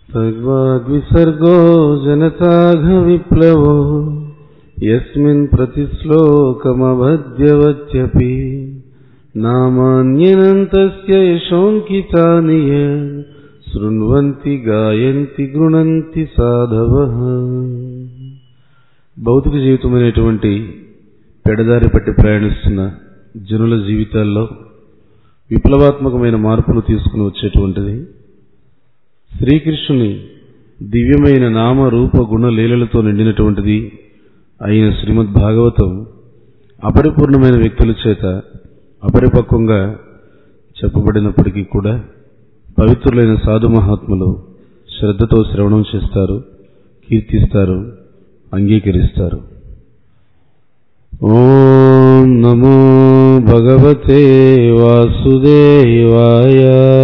सर्वाग्विसर्गो जनताघविप्लवो यस्मिन् प्रतिश्लोकमभद्यवत्यपि नामान्यनन्तस्य यशोऽङ्कितानि य శృణ్వంతి గాయంతి గృణంతి సాధవ భౌతిక జీవితం అనేటువంటి పెడదారి పట్టి ప్రయాణిస్తున్న జనుల జీవితాల్లో విప్లవాత్మకమైన మార్పులు తీసుకుని వచ్చేటువంటిది శ్రీకృష్ణుని దివ్యమైన నామ రూప గుణ లీలలతో నిండినటువంటిది అయిన శ్రీమద్ భాగవతం అపరిపూర్ణమైన వ్యక్తుల చేత అపరిపక్వంగా చెప్పబడినప్పటికీ కూడా పవిత్రులైన సాధు మహాత్ములు శ్రద్ధతో శ్రవణం చేస్తారు కీర్తిస్తారు అంగీకరిస్తారు ఓం నమో భగవతే వాసుదేవాయ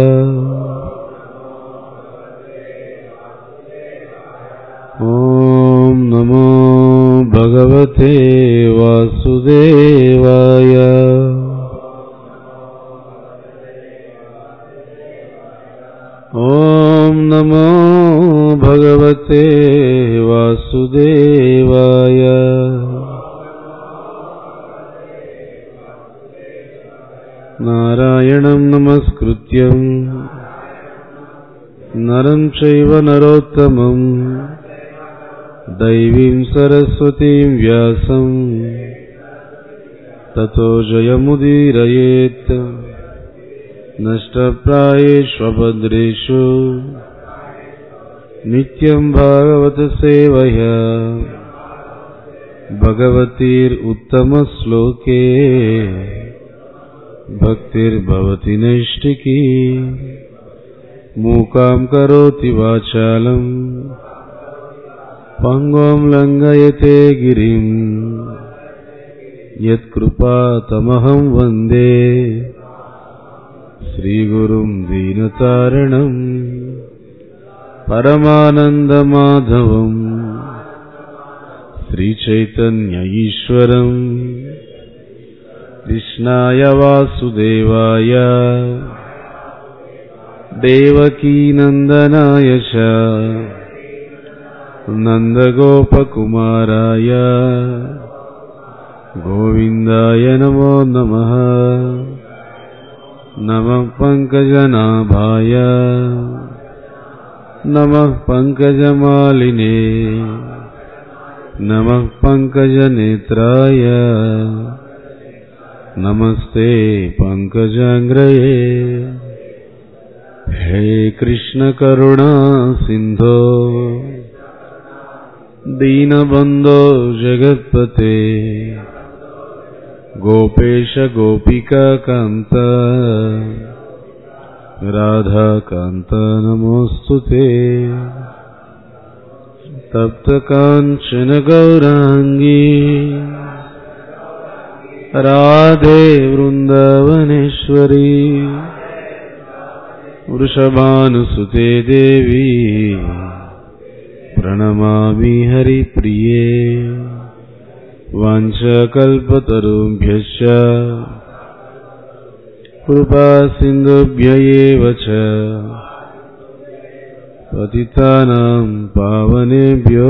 ఓం నమో భగవతే వాసుదేవాయ ఓం నమో భగవతే వాసుదేవాయ నారాయణం నమస్కృత్యం నరం చైవ నరోత్తమం దైవీం సరస్వతీం వ్యాసం తతో జయముదీరయేత్ नष्टप्रायेष्वभद्रेषु नित्यम् भागवतसेवया भगवतीरुत्तमश्लोके भक्तिर्भवति नैष्टिकी मूकाम् करोति वाचालम् पङ्गोम् लङ्घयते गिरिम् यत्कृपातमहम् वन्दे श्रीगुरुम् दीनतारणम् परमानन्दमाधवम् श्रीचैतन्य ईश्वरम् कृष्णाय वासुदेवाय देवकीनन्दनाय च नन्दगोपकुमाराय गोविन्दाय नमो नमः नमः पङ्कजनाभाय नमः पङ्कजमालिने नमः पङ्कजनेत्राय नमस्ते पङ्कजाङ्ग्रये हे कृष्णकरुणा सिन्धो दीनबन्धो जगत्पते गोपेश गोपिकान्त राधाकान्त नमोऽस्तु ते तप्तकाञ्चन गौराङ्गी राधे वृन्दावनेश्वरी वृषभानुसुते देवी प्रणमामि हरिप्रिये वाञ्छकल्पतरुभ्यश्च कृपासिन्धुभ्य एव च पतितानां पावनेभ्यो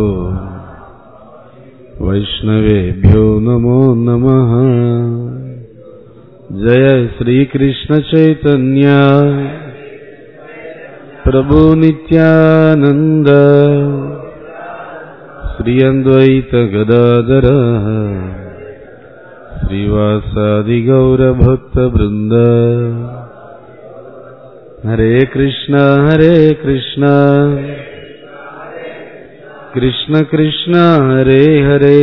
वैष्णवेभ्यो नमो नमः जय श्रीकृष्णचैतन्य प्रभु नित्यानन्द श्री अद्वैतगदाधर श्रीवासादिगौरभक्तवृन्द हरे कृष्ण हरे कृष्ण कृष्ण कृष्ण हरे हरे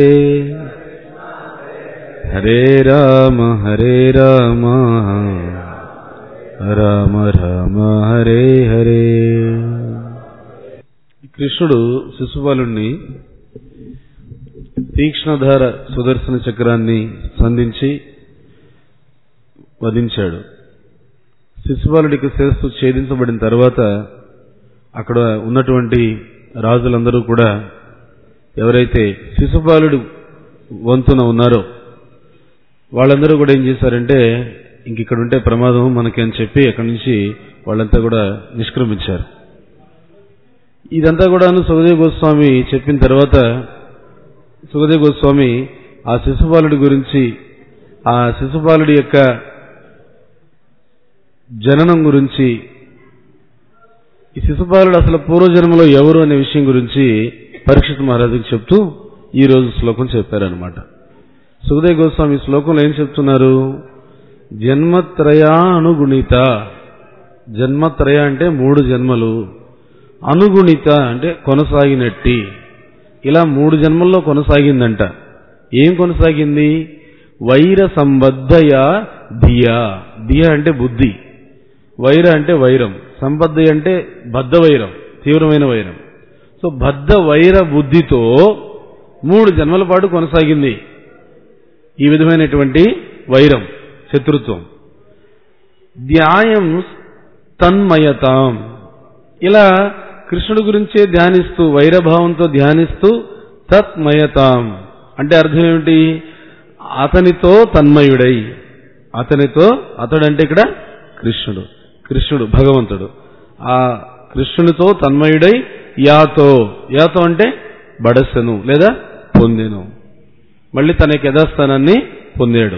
हरे राम हरे राम రామ రామ హరే హరే కృష్ణుడు శిశుపాలుణ్ణి తీక్ష్ణధార సుదర్శన చక్రాన్ని సంధించి వధించాడు శిశుపాలుడికి శిరస్సు ఛేదించబడిన తర్వాత అక్కడ ఉన్నటువంటి రాజులందరూ కూడా ఎవరైతే శిశుపాలుడు వంతున ఉన్నారో వాళ్ళందరూ కూడా ఏం చేశారంటే ఇంక ఇక్కడ ఉంటే ప్రమాదం మనకి అని చెప్పి అక్కడి నుంచి వాళ్ళంతా కూడా నిష్క్రమించారు ఇదంతా కూడాను సుఖదేవ్ గోస్వామి చెప్పిన తర్వాత సుఖదేవ్ గోస్వామి ఆ శిశుపాలుడి గురించి ఆ శిశుపాలుడి యొక్క జననం గురించి ఈ శిశుపాలుడు అసలు పూర్వజన్మలో ఎవరు అనే విషయం గురించి పరీక్షిత్ మహారాజుకి చెప్తూ ఈ రోజు శ్లోకం చెప్పారనమాట సుఖదేవ్ గోస్వామి ఈ శ్లోకంలో ఏం చెప్తున్నారు జన్మత్రయానుగుణిత జన్మత్రయ అంటే మూడు జన్మలు అనుగుణిత అంటే కొనసాగినట్టి ఇలా మూడు జన్మల్లో కొనసాగిందంట ఏం కొనసాగింది వైర సంబద్ధయ ధియా ధియ అంటే బుద్ధి వైర అంటే వైరం సంబద్ధ అంటే బద్ధ వైరం తీవ్రమైన వైరం సో బద్ధ వైర బుద్ధితో మూడు జన్మల పాటు కొనసాగింది ఈ విధమైనటువంటి వైరం శత్రుత్వం ధ్యాయం తన్మయతాం ఇలా కృష్ణుడి గురించే ధ్యానిస్తూ వైరభావంతో ధ్యానిస్తూ తత్మయతాం అంటే అర్థం ఏమిటి అతనితో తన్మయుడై అతనితో అతడంటే ఇక్కడ కృష్ణుడు కృష్ణుడు భగవంతుడు ఆ కృష్ణునితో తన్మయుడై యాతో యాతో అంటే బడసెను లేదా పొందెను మళ్ళీ తన యొక్క యథాస్థానాన్ని పొందాడు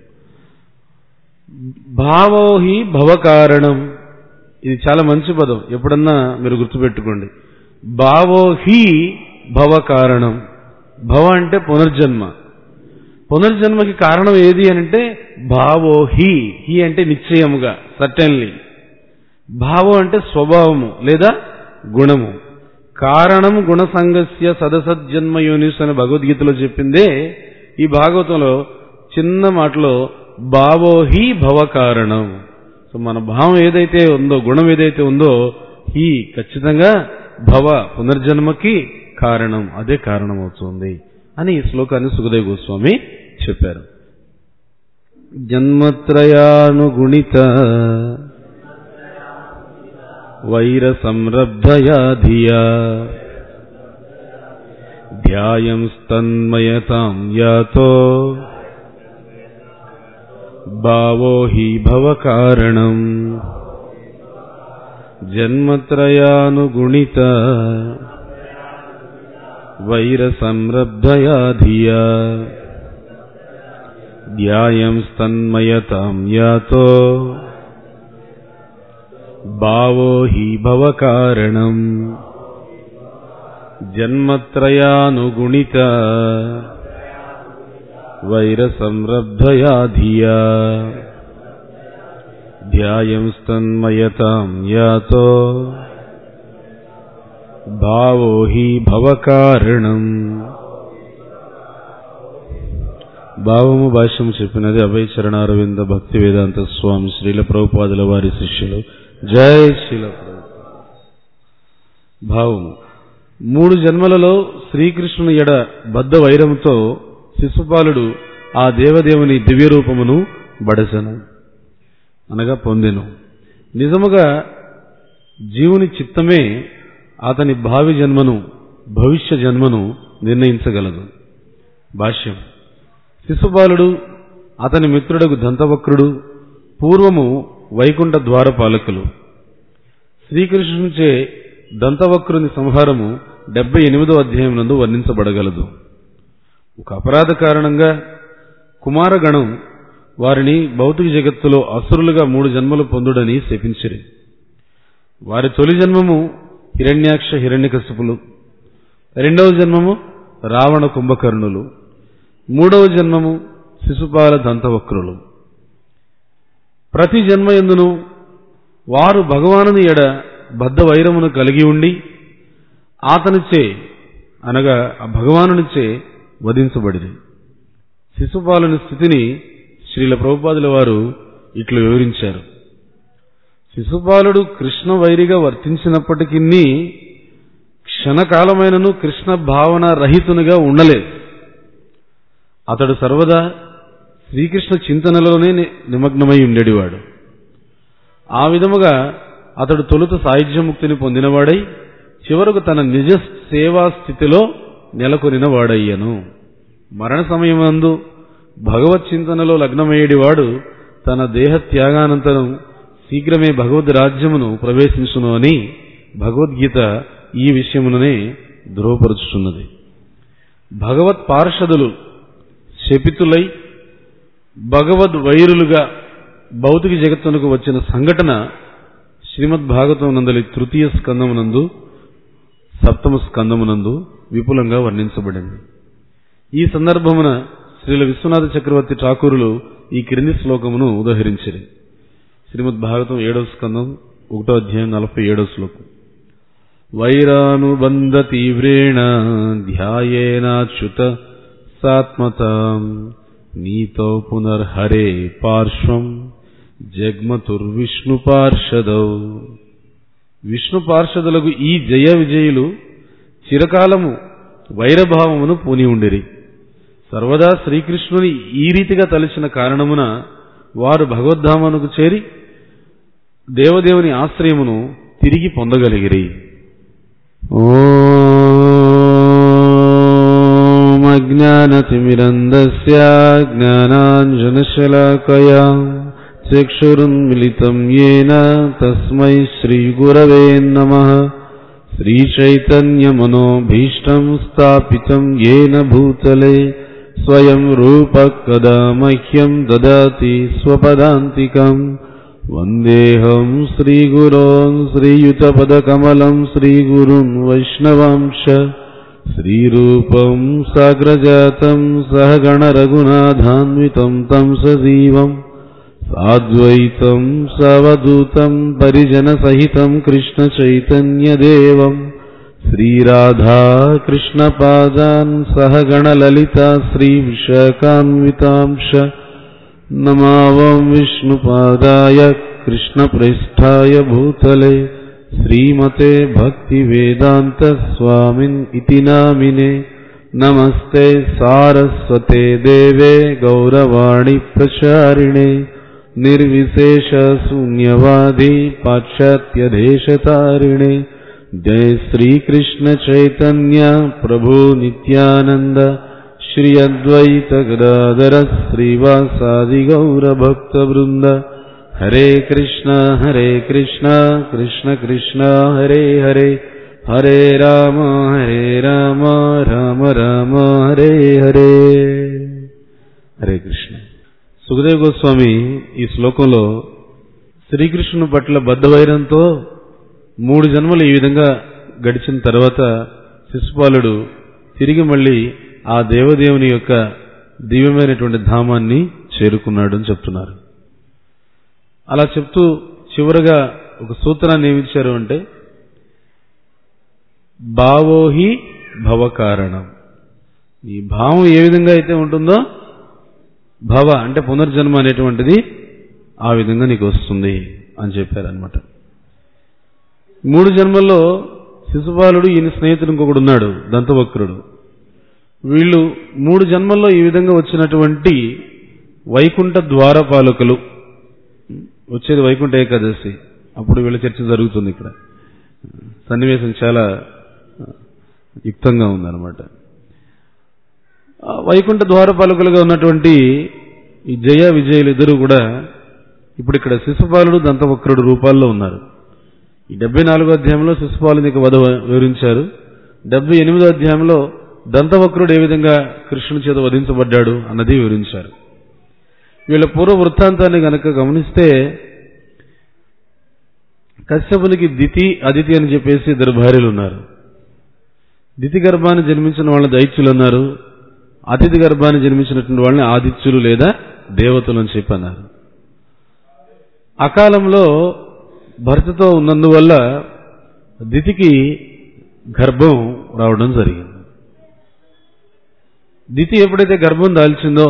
భావోహి భవకారణం ఇది చాలా మంచి పదం ఎప్పుడన్నా మీరు గుర్తుపెట్టుకోండి భావోహి భవకారణం భవ అంటే పునర్జన్మ పునర్జన్మకి కారణం ఏది అని అంటే భావోహి హి అంటే నిశ్చయముగా సర్టన్లీ భావం అంటే స్వభావము లేదా గుణము కారణం గుణసంగస్య సదసజ్జన్మ యోనిస్ అని భగవద్గీతలో చెప్పిందే ఈ భాగవతంలో చిన్న మాటలో భావోహి భవ కారణం సో మన భావం ఏదైతే ఉందో గుణం ఏదైతే ఉందో హి ఖచ్చితంగా భవ పునర్జన్మకి కారణం అదే కారణం అవుతుంది అని ఈ శ్లోకాన్ని సుఖదేవ్ గోస్వామి చెప్పారు జన్మత్రయానుగుణిత వైర సంరబ్ధయా ధియా ధ్యాయం స్తన్మయతాం యాతో భావో హి భవకారణం జన్మత్రయానుగుణిత వైర సంరబ్ధయా ధియా ధ్యాయం స్తన్మయతాం యాతో భావో హి భవకారణం జన్మత్రయానుగుణిత వైర సంరబ్ధయా ధియా ధ్యాయం స్తన్మయతాం యాతో భావో హి భవకారణం భావము భాష్యము చెప్పినది అభయ చరణారవింద భక్తి వేదాంత స్వామి శ్రీల ప్రభుపాదుల వారి శిష్యులు జై శ్రీల ప్రభుపాద భావము మూడు జన్మలలో శ్రీకృష్ణుని ఎడ బద్ధ వైరముతో శిశుపాలుడు ఆ దేవదేవుని దివ్య రూపమును బడసెను అనగా పొందెను నిజముగా జీవుని చిత్తమే అతని భావి జన్మను భవిష్య జన్మను నిర్ణయించగలదు భాష్యం శిశుపాలుడు అతని మిత్రుడకు దంతవక్రుడు పూర్వము వైకుంఠ ద్వారపాలకులు శ్రీకృష్ణునిచే దంతవక్రుని సంహారము డెబ్బై ఎనిమిదో అధ్యాయం నందు వర్ణించబడగలదు ఒక అపరాధ కారణంగా కుమారగణం వారిని భౌతిక జగత్తులో అసురులుగా మూడు జన్మలు పొందుడని శపించిరి వారి తొలి జన్మము హిరణ్యాక్ష హిరణ్యకశిపులు రెండవ జన్మము రావణ కుంభకర్ణులు మూడవ జన్మము శిశుపాల దంతవక్రులు ప్రతి జన్మ ఎందును వారు భగవానుని ఎడ బద్ధ వైరమును కలిగి ఉండి అతనిచే అనగా ఆ భగవానునిచే వధించబడిది శిశుపాలుని స్థితిని శ్రీల ప్రభుపాదుల వారు ఇట్లు వివరించారు శిశుపాలుడు కృష్ణ వైరిగా వర్తించినప్పటికీ క్షణకాలమైనను కృష్ణ భావన రహితునిగా ఉండలేదు అతడు సర్వదా శ్రీకృష్ణ చింతనలోనే ని- నిమగ్నమై ఉండేవాడు ఆ విధముగా అతడు తొలుత సాయుధ్యముక్తిని పొందినవాడై చివరకు తన నిజ సేవా స్థితిలో నెలకొనిన వాడయ్యను మరణ సమయమందు భగవత్ చింతనలో లగ్నమయ్యేడివాడు తన దేహ త్యాగానంతరం శీఘ్రమే భగవద్ రాజ్యమును ప్రవేశించును అని భగవద్గీత ఈ విషయముననే ధృవపరుచుతున్నది భగవత్ పార్షదులు శపితులై భగవద్ వైరులుగా భౌతిక జగత్తునకు వచ్చిన సంఘటన శ్రీమద్ భాగవతం నందలి తృతీయ స్కందమునందు సప్తమ స్కందమునందు విపులంగా వర్ణించబడింది ఈ సందర్భమున శ్రీల విశ్వనాథ చక్రవర్తి ఠాకూరులు ఈ క్రింది శ్లోకమును ఉదహరించిరి శ్రీమద్ భాగవతం ఏడవ స్కందం ఒకటో అధ్యాయం నలభై ఏడవ శ్లోకం వైరానుబంధ తీవ్రేణ ధ్యాయేనాచ్యుత సాత్మతాం నీతో పునర్హరే పార్శ్వం జగ్మతుర్విష్ణు పార్షదౌ విష్ణు పార్షదులకు ఈ జయ విజయులు చిరకాలము వైరభావమును పూని ఉండిరి సర్వదా శ్రీకృష్ణుని ఈ రీతిగా తలచిన కారణమున వారు భగవద్ధామనుకు చేరి దేవదేవుని ఆశ్రయమును తిరిగి పొందగలిగిరి ఓం అజ్ఞానతిమిరందస్య జ్ఞానాంజనశలాకయా చక్షురున్మిలితం येन తస్మై శ్రీగురవే నమః श्रीचैतन्यमनोभीष्टम् स्थापितम् येन भूतले स्वयं रूपः कदा मह्यम् ददाति स्वपदान्तिकम् वन्देऽहम् श्रीगुरोन् श्रीयुतपदकमलम् श्रीगुरुन् वैष्णवांश श्रीरूपम् साग्रजातम् सहगणरघुनाथान्वितम् तम् सजीवम् साद्वैतम् सवधूतम् परिजनसहितम् कृष्णचैतन्यदेवम् श्रीराधा कृष्णपादान् सह गणललिता श्रीविशाखान्वितांश नमावम् विष्णुपादाय कृष्णप्रेष्ठाय भूतले श्रीमते भक्तिवेदान्तस्वामिन् इति नामिने नमस्ते सारस्वते देवे गौरवाणि प्रचारिणे निर्विशेषशून्यवादी पाश्चात्यदेशतारिणे जय श्रीकृष्णचैतन्य प्रभु नित्यानन्द श्री अद्वैतगदाधर श्रीवासादिगौरभक्तवृन्द हरे कृष्ण हरे कृष्ण कृष्ण कृष्ण हरे हरे హరే రామ హరే రామ రామ రామ హరే హరే హరే కృష్ణ సుఖదేవ్ గోస్వామి ఈ శ్లోకంలో శ్రీకృష్ణుని పట్ల బద్ధవైరంతో మూడు జన్మలు ఈ విధంగా గడిచిన తర్వాత శిశుపాలుడు తిరిగి మళ్ళీ ఆ దేవదేవుని యొక్క దివ్యమైనటువంటి ధామాన్ని చేరుకున్నాడు అని చెప్తున్నారు అలా చెప్తూ చివరగా ఒక సూత్రాన్ని ఏమిచ్చారు అంటే భావోహి భవకారణం ఈ భావం ఏ విధంగా అయితే ఉంటుందో భవ అంటే పునర్జన్మ అనేటువంటిది ఆ విధంగా నీకు వస్తుంది అని చెప్పారనమాట మూడు జన్మల్లో శిశుపాలుడు ఈయన స్నేహితుడు ఇంకొకడు ఉన్నాడు దంతవక్రుడు వీళ్ళు మూడు జన్మల్లో ఈ విధంగా వచ్చినటువంటి వైకుంఠ ద్వారపాలకులు వచ్చేది వైకుంఠ ఏకాదశి అప్పుడు వీళ్ళ చర్చ జరుగుతుంది ఇక్కడ సన్నివేశం చాలా యుక్తంగా ఉందన్నమాట వైకుంఠ ద్వారపాలకులుగా ఉన్నటువంటి ఈ జయ విజయులు ఇద్దరు కూడా ఇప్పుడు ఇక్కడ శిశుపాలుడు దంతవక్రుడు రూపాల్లో ఉన్నారు ఈ డెబ్బై నాలుగో అధ్యాయంలో శిశుపాలునికి వధ వివరించారు డెబ్బై ఎనిమిదో అధ్యాయంలో దంతవక్రుడు ఏ విధంగా కృష్ణుని చేత వధించబడ్డాడు అన్నది వివరించారు వీళ్ళ పూర్వ వృత్తాంతాన్ని గనక గమనిస్తే కశ్యపునికి దితి అదితి అని చెప్పేసి ఇద్దరు భార్యలు ఉన్నారు దితి గర్భాన్ని జన్మించిన వాళ్ళని దైత్యులు అన్నారు అతిథి గర్భాన్ని జన్మించినటువంటి వాళ్ళని ఆదిత్యులు లేదా దేవతలు అని చెప్పి అన్నారు అకాలంలో భర్తతో ఉన్నందువల్ల దితికి గర్భం రావడం జరిగింది దితి ఎప్పుడైతే గర్భం దాల్చిందో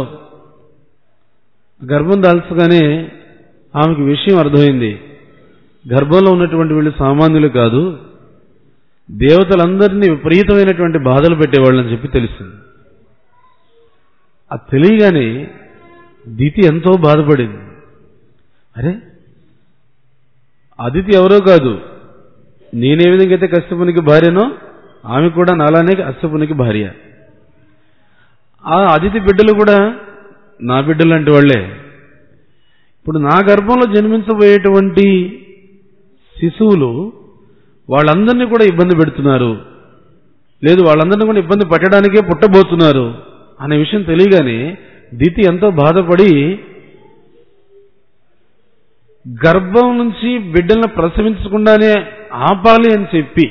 గర్భం దాల్చగానే ఆమెకి విషయం అర్థమైంది గర్భంలో ఉన్నటువంటి వీళ్ళు సామాన్యులు కాదు దేవతలందరినీ విపరీతమైనటువంటి బాధలు పెట్టేవాళ్ళని చెప్పి తెలిసింది అది తెలియగానే దితి ఎంతో బాధపడింది అరే అదితి ఎవరో కాదు నేనే విధంగా అయితే కశ్యపునికి భార్యనో ఆమె కూడా నాలానే కశ్యపునికి భార్య ఆ అదితి బిడ్డలు కూడా నా బిడ్డలు లాంటి వాళ్లే ఇప్పుడు నా గర్భంలో జన్మించబోయేటువంటి శిశువులు వాళ్ళందరినీ కూడా ఇబ్బంది పెడుతున్నారు లేదు వాళ్ళందరినీ కూడా ఇబ్బంది పెట్టడానికే పుట్టబోతున్నారు అనే విషయం తెలియగానే దితి ఎంతో బాధపడి గర్భం నుంచి బిడ్డలను ప్రసవించకుండానే ఆపాలి అని చెప్పి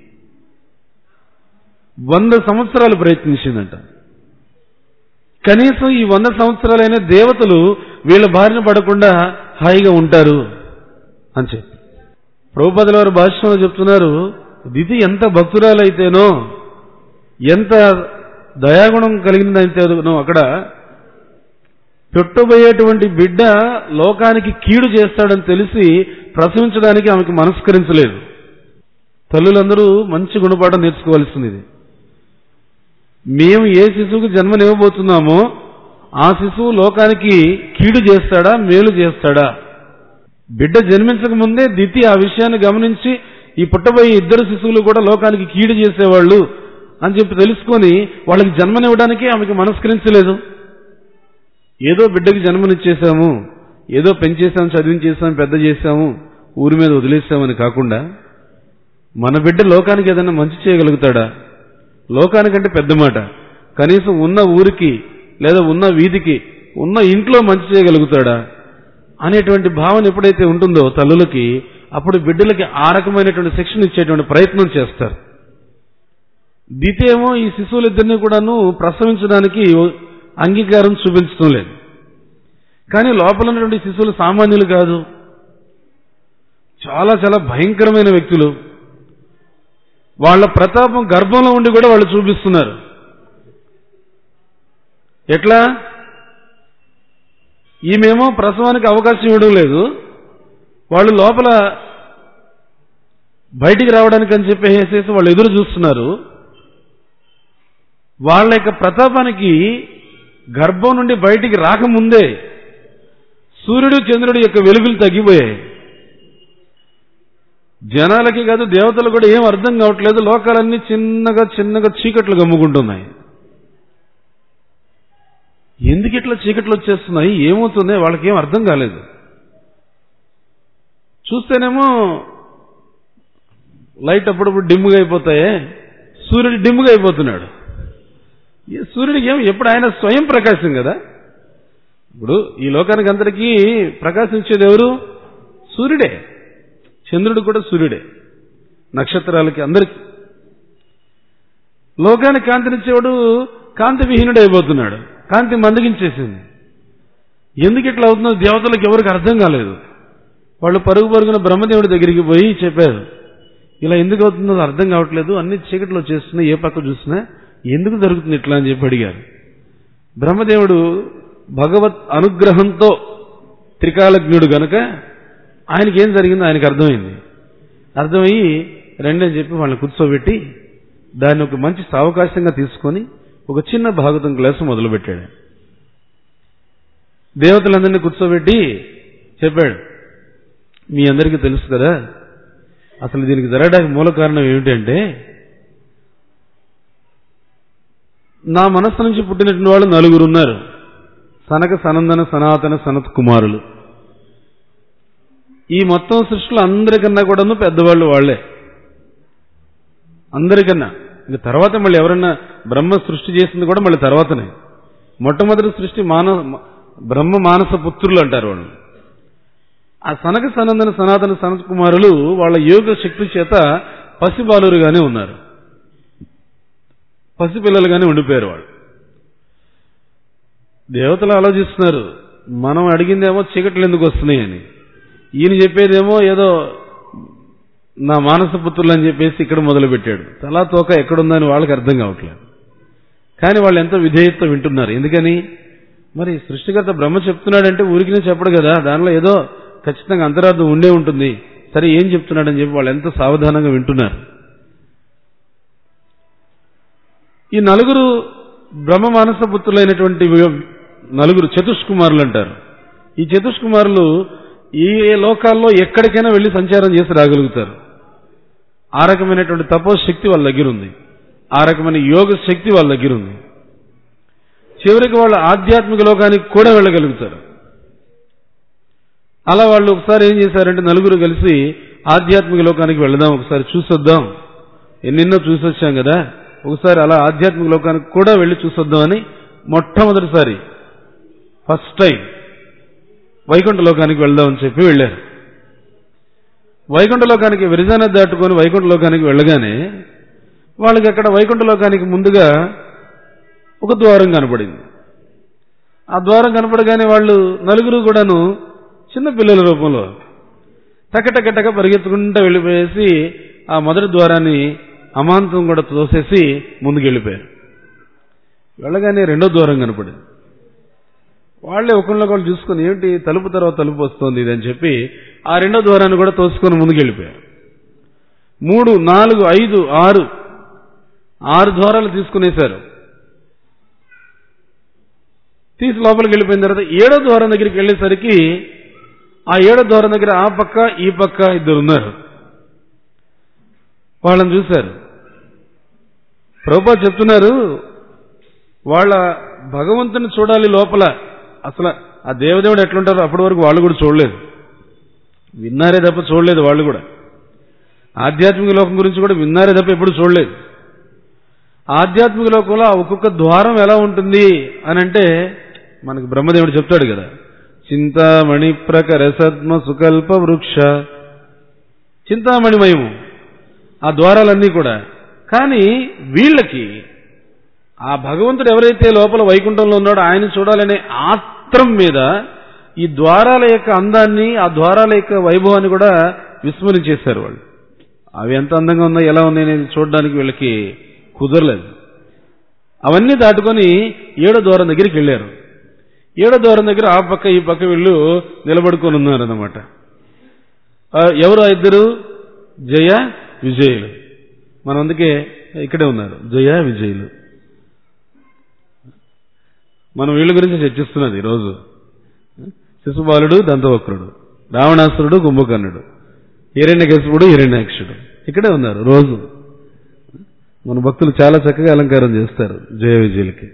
వంద సంవత్సరాలు ప్రయత్నించిందంట కనీసం ఈ వంద సంవత్సరాలైన దేవతలు వీళ్ళ బారిన పడకుండా హాయిగా ఉంటారు అని చెప్పి ప్రభుపదుల వారి భాషలో చెప్తున్నారు దితి ఎంత భక్తురాలైతేనో ఎంత దయాగుణం కలిగిందైతేనో అక్కడ పెట్టుబోయేటువంటి బిడ్డ లోకానికి కీడు చేస్తాడని తెలిసి ప్రసవించడానికి ఆమెకు మనస్కరించలేదు తల్లులందరూ మంచి గుణపాఠం నేర్చుకోవాల్సింది ఇది మేము ఏ శిశువుకు జన్మనివ్వబోతున్నామో ఆ శిశువు లోకానికి కీడు చేస్తాడా మేలు చేస్తాడా బిడ్డ జన్మించక ముందే దితి ఆ విషయాన్ని గమనించి ఈ పుట్టబోయే ఇద్దరు శిశువులు కూడా లోకానికి కీడు చేసేవాళ్ళు అని చెప్పి తెలుసుకొని వాళ్ళకి జన్మనివ్వడానికి ఆమెకి మనస్కరించలేదు ఏదో బిడ్డకి జన్మనిచ్చేసాము ఏదో పెంచేసాము చదివించేసాము పెద్ద చేశాము ఊరి మీద వదిలేసామని కాకుండా మన బిడ్డ లోకానికి ఏదైనా మంచి చేయగలుగుతాడా లోకానికంటే పెద్ద మాట కనీసం ఉన్న ఊరికి లేదా ఉన్న వీధికి ఉన్న ఇంట్లో మంచి చేయగలుగుతాడా అనేటువంటి భావన ఎప్పుడైతే ఉంటుందో తల్లులకి అప్పుడు బిడ్డలకి ఆ రకమైనటువంటి శిక్షణ ఇచ్చేటువంటి ప్రయత్నం చేస్తారు ద్వితీయమో ఈ శిశువులిద్దరిని కూడాను ప్రసవించడానికి అంగీకారం చూపించడం లేదు కానీ లోపల ఉన్నటువంటి శిశువులు సామాన్యులు కాదు చాలా చాలా భయంకరమైన వ్యక్తులు వాళ్ళ ప్రతాపం గర్భంలో ఉండి కూడా వాళ్ళు చూపిస్తున్నారు ఎట్లా ఈమెమో ప్రసవానికి అవకాశం ఇవ్వడం లేదు వాళ్ళు లోపల బయటికి రావడానికి అని చెప్పేసేసి వాళ్ళు ఎదురు చూస్తున్నారు వాళ్ళ యొక్క ప్రతాపానికి గర్భం నుండి బయటికి రాకముందే సూర్యుడు చంద్రుడి యొక్క వెలుగులు తగ్గిపోయాయి జనాలకి కాదు దేవతలు కూడా ఏం అర్థం కావట్లేదు లోకాలన్నీ చిన్నగా చిన్నగా చీకట్లు గమ్ముకుంటున్నాయి ఎందుకు ఇట్లా చీకట్లు వచ్చేస్తున్నాయి ఏమవుతుంది వాళ్ళకి ఏం అర్థం కాలేదు చూస్తేనేమో లైట్ అప్పుడప్పుడు డిమ్ముగా అయిపోతాయే సూర్యుడు డిమ్ముగా అయిపోతున్నాడు ఈ సూర్యుడికి ఏం ఎప్పుడు ఆయన స్వయం ప్రకాశం కదా ఇప్పుడు ఈ లోకానికి అందరికీ ప్రకాశించేది ఎవరు సూర్యుడే చంద్రుడు కూడా సూర్యుడే నక్షత్రాలకి అందరికి లోకానికి కాంతినిచ్చేవాడు కాంతి విహీనుడు అయిపోతున్నాడు కాంతి మందగించేసింది ఎందుకు ఇట్లా అవుతుందో దేవతలకు ఎవరికి అర్థం కాలేదు వాళ్ళు పరుగు పరుగున బ్రహ్మదేవుడి దగ్గరికి పోయి చెప్పారు ఇలా ఎందుకు అవుతుందో అర్థం కావట్లేదు అన్ని చీకట్లో చేస్తున్నాయి ఏ పక్క చూసినా ఎందుకు జరుగుతుంది ఇట్లా అని చెప్పి అడిగారు బ్రహ్మదేవుడు భగవత్ అనుగ్రహంతో త్రికాలజ్ఞుడు గనుక ఆయనకి ఏం జరిగిందో ఆయనకు అర్థమైంది అర్థమయ్యి రెండని చెప్పి వాళ్ళని కూర్చోబెట్టి దాన్ని ఒక మంచి సావకాశంగా తీసుకొని ఒక చిన్న భాగవతం క్లాసు మొదలుపెట్టాడు దేవతలందరినీ కూర్చోబెట్టి చెప్పాడు మీ అందరికీ తెలుసు కదా అసలు దీనికి జరగడానికి మూల కారణం ఏమిటంటే నా మనస్సు నుంచి పుట్టినటువంటి వాళ్ళు నలుగురు ఉన్నారు సనక సనందన సనాతన సనత్ కుమారులు ఈ మొత్తం సృష్టిలో అందరికన్నా కూడాను పెద్దవాళ్ళు వాళ్లే అందరికన్నా ఇంక తర్వాత మళ్ళీ ఎవరన్నా బ్రహ్మ సృష్టి చేసింది కూడా మళ్ళీ తర్వాతనే మొట్టమొదటి సృష్టి మాన బ్రహ్మ మానస పుత్రులు అంటారు వాళ్ళు ఆ సనక సనందన సనాతన సనత్ కుమారులు వాళ్ళ యోగ శక్తి చేత పసిబాలురుగానే ఉన్నారు పసిపిల్లలుగానే ఉండిపోయారు వాళ్ళు దేవతలు ఆలోచిస్తున్నారు మనం అడిగిందేమో చీకట్లు ఎందుకు వస్తున్నాయని ఈయన చెప్పేదేమో ఏదో నా మానస పుత్రులు అని చెప్పేసి ఇక్కడ మొదలుపెట్టాడు తలా తోక ఎక్కడుందని వాళ్ళకి అర్థం కావట్లేదు కానీ వాళ్ళు ఎంతో విధేయత వింటున్నారు ఎందుకని మరి సృష్టికర్త బ్రహ్మ చెప్తున్నాడంటే ఊరికినే చెప్పడు కదా దానిలో ఏదో ఖచ్చితంగా అంతరార్థం ఉండే ఉంటుంది సరే ఏం చెప్తున్నాడని చెప్పి వాళ్ళు ఎంతో సావధానంగా వింటున్నారు ఈ నలుగురు బ్రహ్మ మానస పుత్రులైనటువంటి నలుగురు చతుష్కుమారులు అంటారు ఈ చతుష్కుమారులు ఈ లోకాల్లో ఎక్కడికైనా వెళ్లి సంచారం చేసి రాగలుగుతారు ఆ రకమైనటువంటి తపోశక్తి వాళ్ళ దగ్గర ఉంది ఆ రకమైన యోగ శక్తి వాళ్ళ దగ్గర ఉంది చివరికి వాళ్ళు ఆధ్యాత్మిక లోకానికి కూడా వెళ్ళగలుగుతారు అలా వాళ్ళు ఒకసారి ఏం చేశారంటే నలుగురు కలిసి ఆధ్యాత్మిక లోకానికి వెళదాం ఒకసారి చూసొద్దాం ఎన్నెన్నో చూసొచ్చాం కదా ఒకసారి అలా ఆధ్యాత్మిక లోకానికి కూడా వెళ్ళి చూసొద్దామని మొట్టమొదటిసారి ఫస్ట్ టైం వైకుంఠ లోకానికి వెళ్దామని చెప్పి వెళ్ళారు వైకుంఠ లోకానికి విరజాన దాటుకొని వైకుంఠ లోకానికి వెళ్ళగానే వాళ్ళకి అక్కడ వైకుంఠ లోకానికి ముందుగా ఒక ద్వారం కనపడింది ఆ ద్వారం కనపడగానే వాళ్ళు నలుగురు కూడాను చిన్న పిల్లల రూపంలో టక టక టక పరిగెత్తుకుంటూ వెళ్ళిపోయేసి ఆ మొదటి ద్వారాన్ని అమాంతం కూడా తోసేసి ముందుకు వెళ్ళిపోయారు వెళ్ళగానే రెండో ద్వారం కనపడింది వాళ్ళే ఒకళ్ళొకళ్ళు చూసుకుని ఏంటి తలుపు తర్వాత తలుపు వస్తుంది ఇది అని చెప్పి ఆ రెండో ద్వారాన్ని కూడా తోసుకొని ముందుకు వెళ్ళిపోయారు మూడు నాలుగు ఐదు ఆరు ఆరు ద్వారాలు తీసుకునేశారు తీసి లోపలికి వెళ్ళిపోయిన తర్వాత ఏడో ద్వారం దగ్గరికి వెళ్ళేసరికి ఆ ఏడో ద్వారం దగ్గర ఆ పక్క ఈ పక్క ఇద్దరు ఉన్నారు వాళ్ళని చూశారు ప్రభుపా చెప్తున్నారు వాళ్ళ భగవంతుని చూడాలి లోపల అసలు ఆ దేవదేవుడు ఎట్లుంటారో అప్పటి వరకు వాళ్ళు కూడా చూడలేదు విన్నారే తప్ప చూడలేదు వాళ్ళు కూడా ఆధ్యాత్మిక లోకం గురించి కూడా విన్నారే తప్ప ఎప్పుడు చూడలేదు ఆధ్యాత్మిక లోకంలో ఆ ఒక్కొక్క ద్వారం ఎలా ఉంటుంది అని అంటే మనకు బ్రహ్మదేవుడు చెప్తాడు కదా చింతామణి ప్రకర సద్మ సుకల్ప వృక్ష చింతామణిమయము ఆ ద్వారాలన్నీ కూడా కానీ వీళ్ళకి ఆ భగవంతుడు ఎవరైతే లోపల వైకుంఠంలో ఉన్నాడో ఆయన చూడాలనే ఆత్రం మీద ఈ ద్వారాల యొక్క అందాన్ని ఆ ద్వారాల యొక్క వైభవాన్ని కూడా విస్మరించేశారు వాళ్ళు అవి ఎంత అందంగా ఉన్నాయి ఎలా ఉన్నాయి అనేది చూడడానికి వీళ్ళకి కుదరలేదు అవన్నీ దాటుకొని ఏడో ద్వారం దగ్గరికి వెళ్ళారు ఏడో ద్వారం దగ్గర ఆ పక్క ఈ పక్క వీళ్ళు నిలబడుకొని ఉన్నారన్నమాట ఆ, ఎవరు ఆ ఇద్దరు జయ విజయులు మనం అందుకే ఇక్కడే ఉన్నారు జయ విజయులు మనం వీళ్ళ గురించి చర్చిస్తున్నది ఈరోజు శిశుబాలుడు దంతవక్రుడు రావణాసురుడు కుంభకర్ణుడు హిరణ్యకశిపుడు హిరణ్యాక్షుడు ఇక్కడే ఉన్నారు రోజు మన భక్తులు చాలా చక్కగా అలంకారం చేస్తారు జయ విజయులకి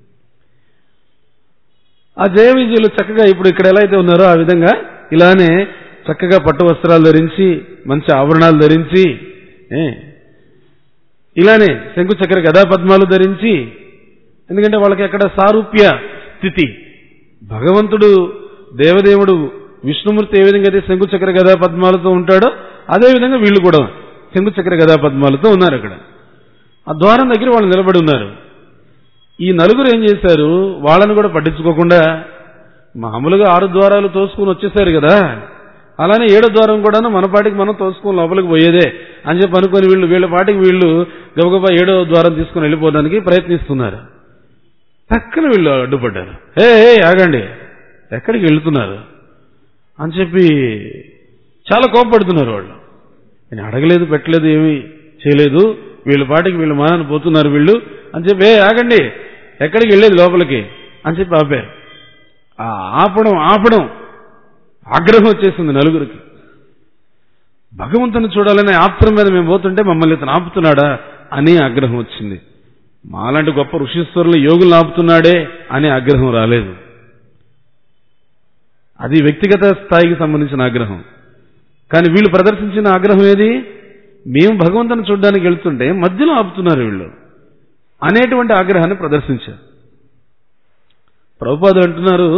ఆ జయ విజయులు చక్కగా ఇప్పుడు ఇక్కడ ఎలా అయితే ఉన్నారో ఆ విధంగా ఇలానే చక్కగా పట్టు వస్త్రాలు ధరించి మంచి ఆభరణాలు ధరించి ఏ, ఇలానే శంకు చక్ర గదా పద్మాలు ధరించి ఎందుకంటే వాళ్ళకి అక్కడ సారూప్య స్థితి భగవంతుడు దేవదేవుడు విష్ణుమూర్తి ఏ విధంగా అయితే శంకు చక్ర గదా పద్మాలతో ఉంటాడో అదే విధంగా వీళ్ళు కూడా శంకు చక్ర గదా పద్మాలతో ఉన్నారు అక్కడ ఆ ద్వారం దగ్గర వాళ్ళు నిలబడి ఉన్నారు ఈ నలుగురు ఏం చేశారు వాళ్ళని కూడా పట్టించుకోకుండా మామూలుగా ఆరు ద్వారాలు తోసుకుని వచ్చేసారు కదా అలానే ఏడో ద్వారం కూడాను మన పాటికి మనం తోసుకుని లోపలికి పోయేదే అని చెప్పి అనుకుని వీళ్ళు వీళ్ళ పాటికి వీళ్ళు గబగబా ఏడో ద్వారం తీసుకుని వెళ్ళిపోవడానికి ప్రయత్నిస్తున్నారు పక్కన వీళ్ళు అడ్డుపడ్డారు ఏ ఏ, ఆగండి ఎక్కడికి వెళ్తున్నారు అని చెప్పి చాలా కోపపడుతున్నారు వాళ్ళు నేను అడగలేదు పెట్టలేదు ఏమీ చేయలేదు వీళ్ళ పాటికి వీళ్ళు మానాన్ని పోతున్నారు వీళ్ళు అని చెప్పి ఏ ఆగండి ఎక్కడికి వెళ్ళేది లోపలికి అని చెప్పి ఆపారు ఆ ఆపడం ఆపడం ఆగ్రహం వచ్చేసింది నలుగురికి భగవంతుని చూడాలనే ఆప్తం మీద మేము పోతుంటే మమ్మల్ని ఇతను ఆపుతున్నాడా అని ఆగ్రహం వచ్చింది మాలాంటి గొప్ప ఋషీశ్వరులు యోగులు ఆపుతున్నాడే అనే ఆగ్రహం రాలేదు అది వ్యక్తిగత స్థాయికి సంబంధించిన ఆగ్రహం కానీ వీళ్ళు ప్రదర్శించిన ఆగ్రహం ఏది మేము భగవంతుని చూడడానికి వెళ్తుంటే మధ్యలో ఆపుతున్నారు వీళ్ళు అనేటువంటి ఆగ్రహాన్ని ప్రదర్శించారు ప్రభుపాదు అంటున్నారు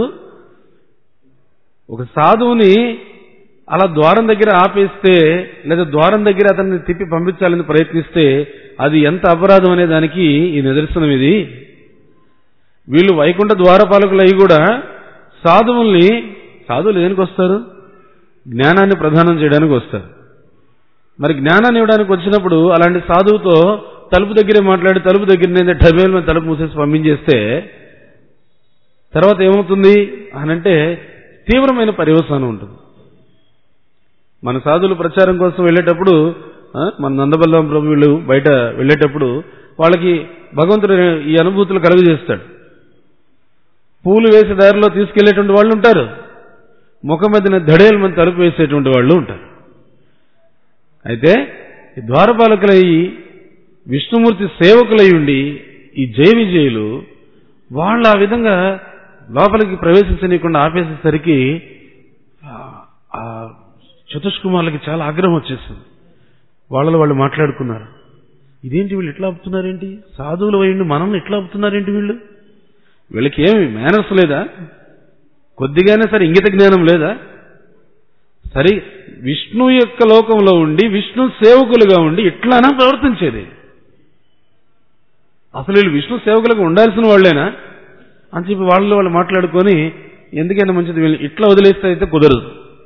ఒక సాధువుని అలా ద్వారం దగ్గర ఆపేస్తే లేదా ద్వారం దగ్గర అతన్ని తిప్పి పంపించాలని ప్రయత్నిస్తే అది ఎంత అపరాధం అనే దానికి ఈ నిదర్శనం ఇది వీళ్ళు వైకుంఠ ద్వారపాలకులు అయి కూడా సాధువుల్ని సాధువులు దేనికి వస్తారు జ్ఞానాన్ని ప్రదానం చేయడానికి వస్తారు మరి జ్ఞానాన్ని ఇవ్వడానికి వచ్చినప్పుడు అలాంటి సాధువుతో తలుపు దగ్గరే మాట్లాడి తలుపు దగ్గర డబేల్ మీద తలుపు మూసేసి పంపించేస్తే తర్వాత ఏమవుతుంది అనంటే తీవ్రమైన పర్యవసానం ఉంటుంది మన సాధువులు ప్రచారం కోసం వెళ్ళేటప్పుడు ఆ, మన నందబల్లం ప్రభు వీళ్ళు బయట వెళ్ళేటప్పుడు వాళ్ళకి భగవంతుడు ఈ అనుభూతులు కలుగజేస్తాడు పూలు వేసే దారిలో తీసుకెళ్లేటువంటి వాళ్ళు ఉంటారు ముఖం మీద దడేలు మంది తలుపు వేసేటువంటి వాళ్ళు ఉంటారు అయితే ఈ ద్వారపాలకులై విష్ణుమూర్తి సేవకులై ఉండి ఈ జయ విజయులు వాళ్ళు ఆ విధంగా లోపలికి ప్రవేశించనీయకుండా ఆపేసేసరికి ఆ- ఆ చతుష్కుమార్లకి చాలా ఆగ్రహం వచ్చేసింది వాళ్ళలో వాళ్ళు మాట్లాడుకున్నారు ఇదేంటి వీళ్ళు ఇట్లా ఆపుతున్నారేంటి సాధువులు అయ్యండి మనల్ని ఇట్లా ఆపుతున్నారేంటి వీళ్ళు వీళ్ళకి ఏమి మేనర్స్ లేదా కొద్దిగానే సరే ఇంగిత జ్ఞానం లేదా సరే విష్ణు యొక్క లోకంలో ఉండి విష్ణు సేవకులుగా ఉండి ఇట్లానా ప్రవర్తించేది అసలు వీళ్ళు విష్ణు సేవకులుగా ఉండాల్సిన వాళ్ళేనా అని చెప్పి వాళ్ళు వాళ్ళు మాట్లాడుకొని ఎందుకైనా మంచిది వీళ్ళు ఇట్లా వదిలేస్తే అయితే కుదరదు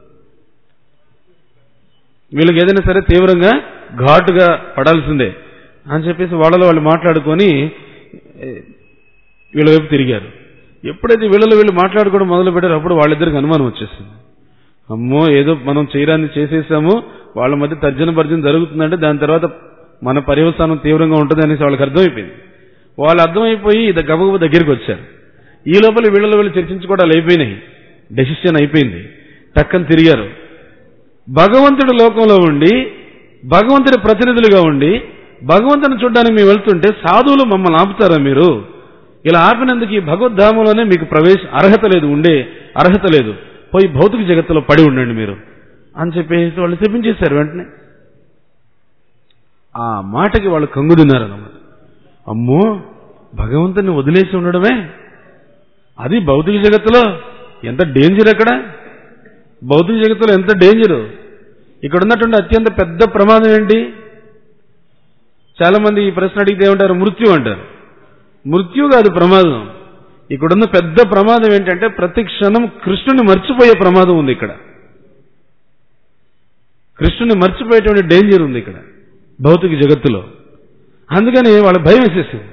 వీళ్ళకి ఏదైనా సరే తీవ్రంగా ఘాటుగా పడాల్సిందే అని చెప్పేసి వాళ్ళలో వాళ్ళు మాట్లాడుకొని ఏ, వీళ్ళ వైపు తిరిగారు ఎప్పుడైతే వీళ్ళలో వీళ్ళు మాట్లాడుకోవడం మొదలు పెట్టారో అప్పుడు వాళ్ళిద్దరికి అనుమానం వచ్చేసింది అమ్మో ఏదో మనం చేయడాన్ని చేసేసాము వాళ్ళ మధ్య తర్జన భర్జన జరుగుతుందంటే దాని తర్వాత మన పర్యవసానం తీవ్రంగా ఉంటుంది అనేసి వాళ్ళకి అర్థమైపోయింది వాళ్ళు అర్థమైపోయి ఇది గబగబ దగ్గరికి వచ్చారు ఈ లోపల వీళ్ళలో వీళ్ళు చర్చించుకోవడాలు అయిపోయినాయి డెసిషన్ అయిపోయింది టక్కని తిరిగారు భగవంతుడి లోకంలో ఉండి భగవంతుడి ప్రతినిధులుగా ఉండి భగవంతుని చూడడానికి మేము వెళ్తుంటే సాధువులు మమ్మల్ని ఆపుతారా మీరు ఇలా ఆపినందుకు ఈ భగవద్ధామంలోనే మీకు ప్రవేశ అర్హత లేదు ఉండే అర్హత లేదు పోయి భౌతిక జగత్తులో పడి ఉండండి మీరు అని చెప్పేసి వాళ్ళు చెప్పించేశారు వెంటనే ఆ మాటకి వాళ్ళు కంగుదిన్నారు అన్నమాట అమ్మో భగవంతుని వదిలేసి ఉండడమే అది భౌతిక జగత్తులో ఎంత డేంజర్ అక్కడ భౌతిక జగత్తులో ఎంత డేంజరు ఇక్కడ ఉన్నటువంటి అత్యంత పెద్ద ప్రమాదం ఏంటి చాలా మంది ఈ ప్రశ్న అడిగితే ఏమంటారు మృత్యు అంటారు మృత్యు కాదు ప్రమాదం ఇక్కడున్న పెద్ద ప్రమాదం ఏంటంటే ప్రతి క్షణం కృష్ణుని మర్చిపోయే ప్రమాదం ఉంది ఇక్కడ కృష్ణుని మర్చిపోయేటువంటి డేంజర్ ఉంది ఇక్కడ భౌతిక జగత్తులో అందుకని వాళ్ళ భయం వేసేసింది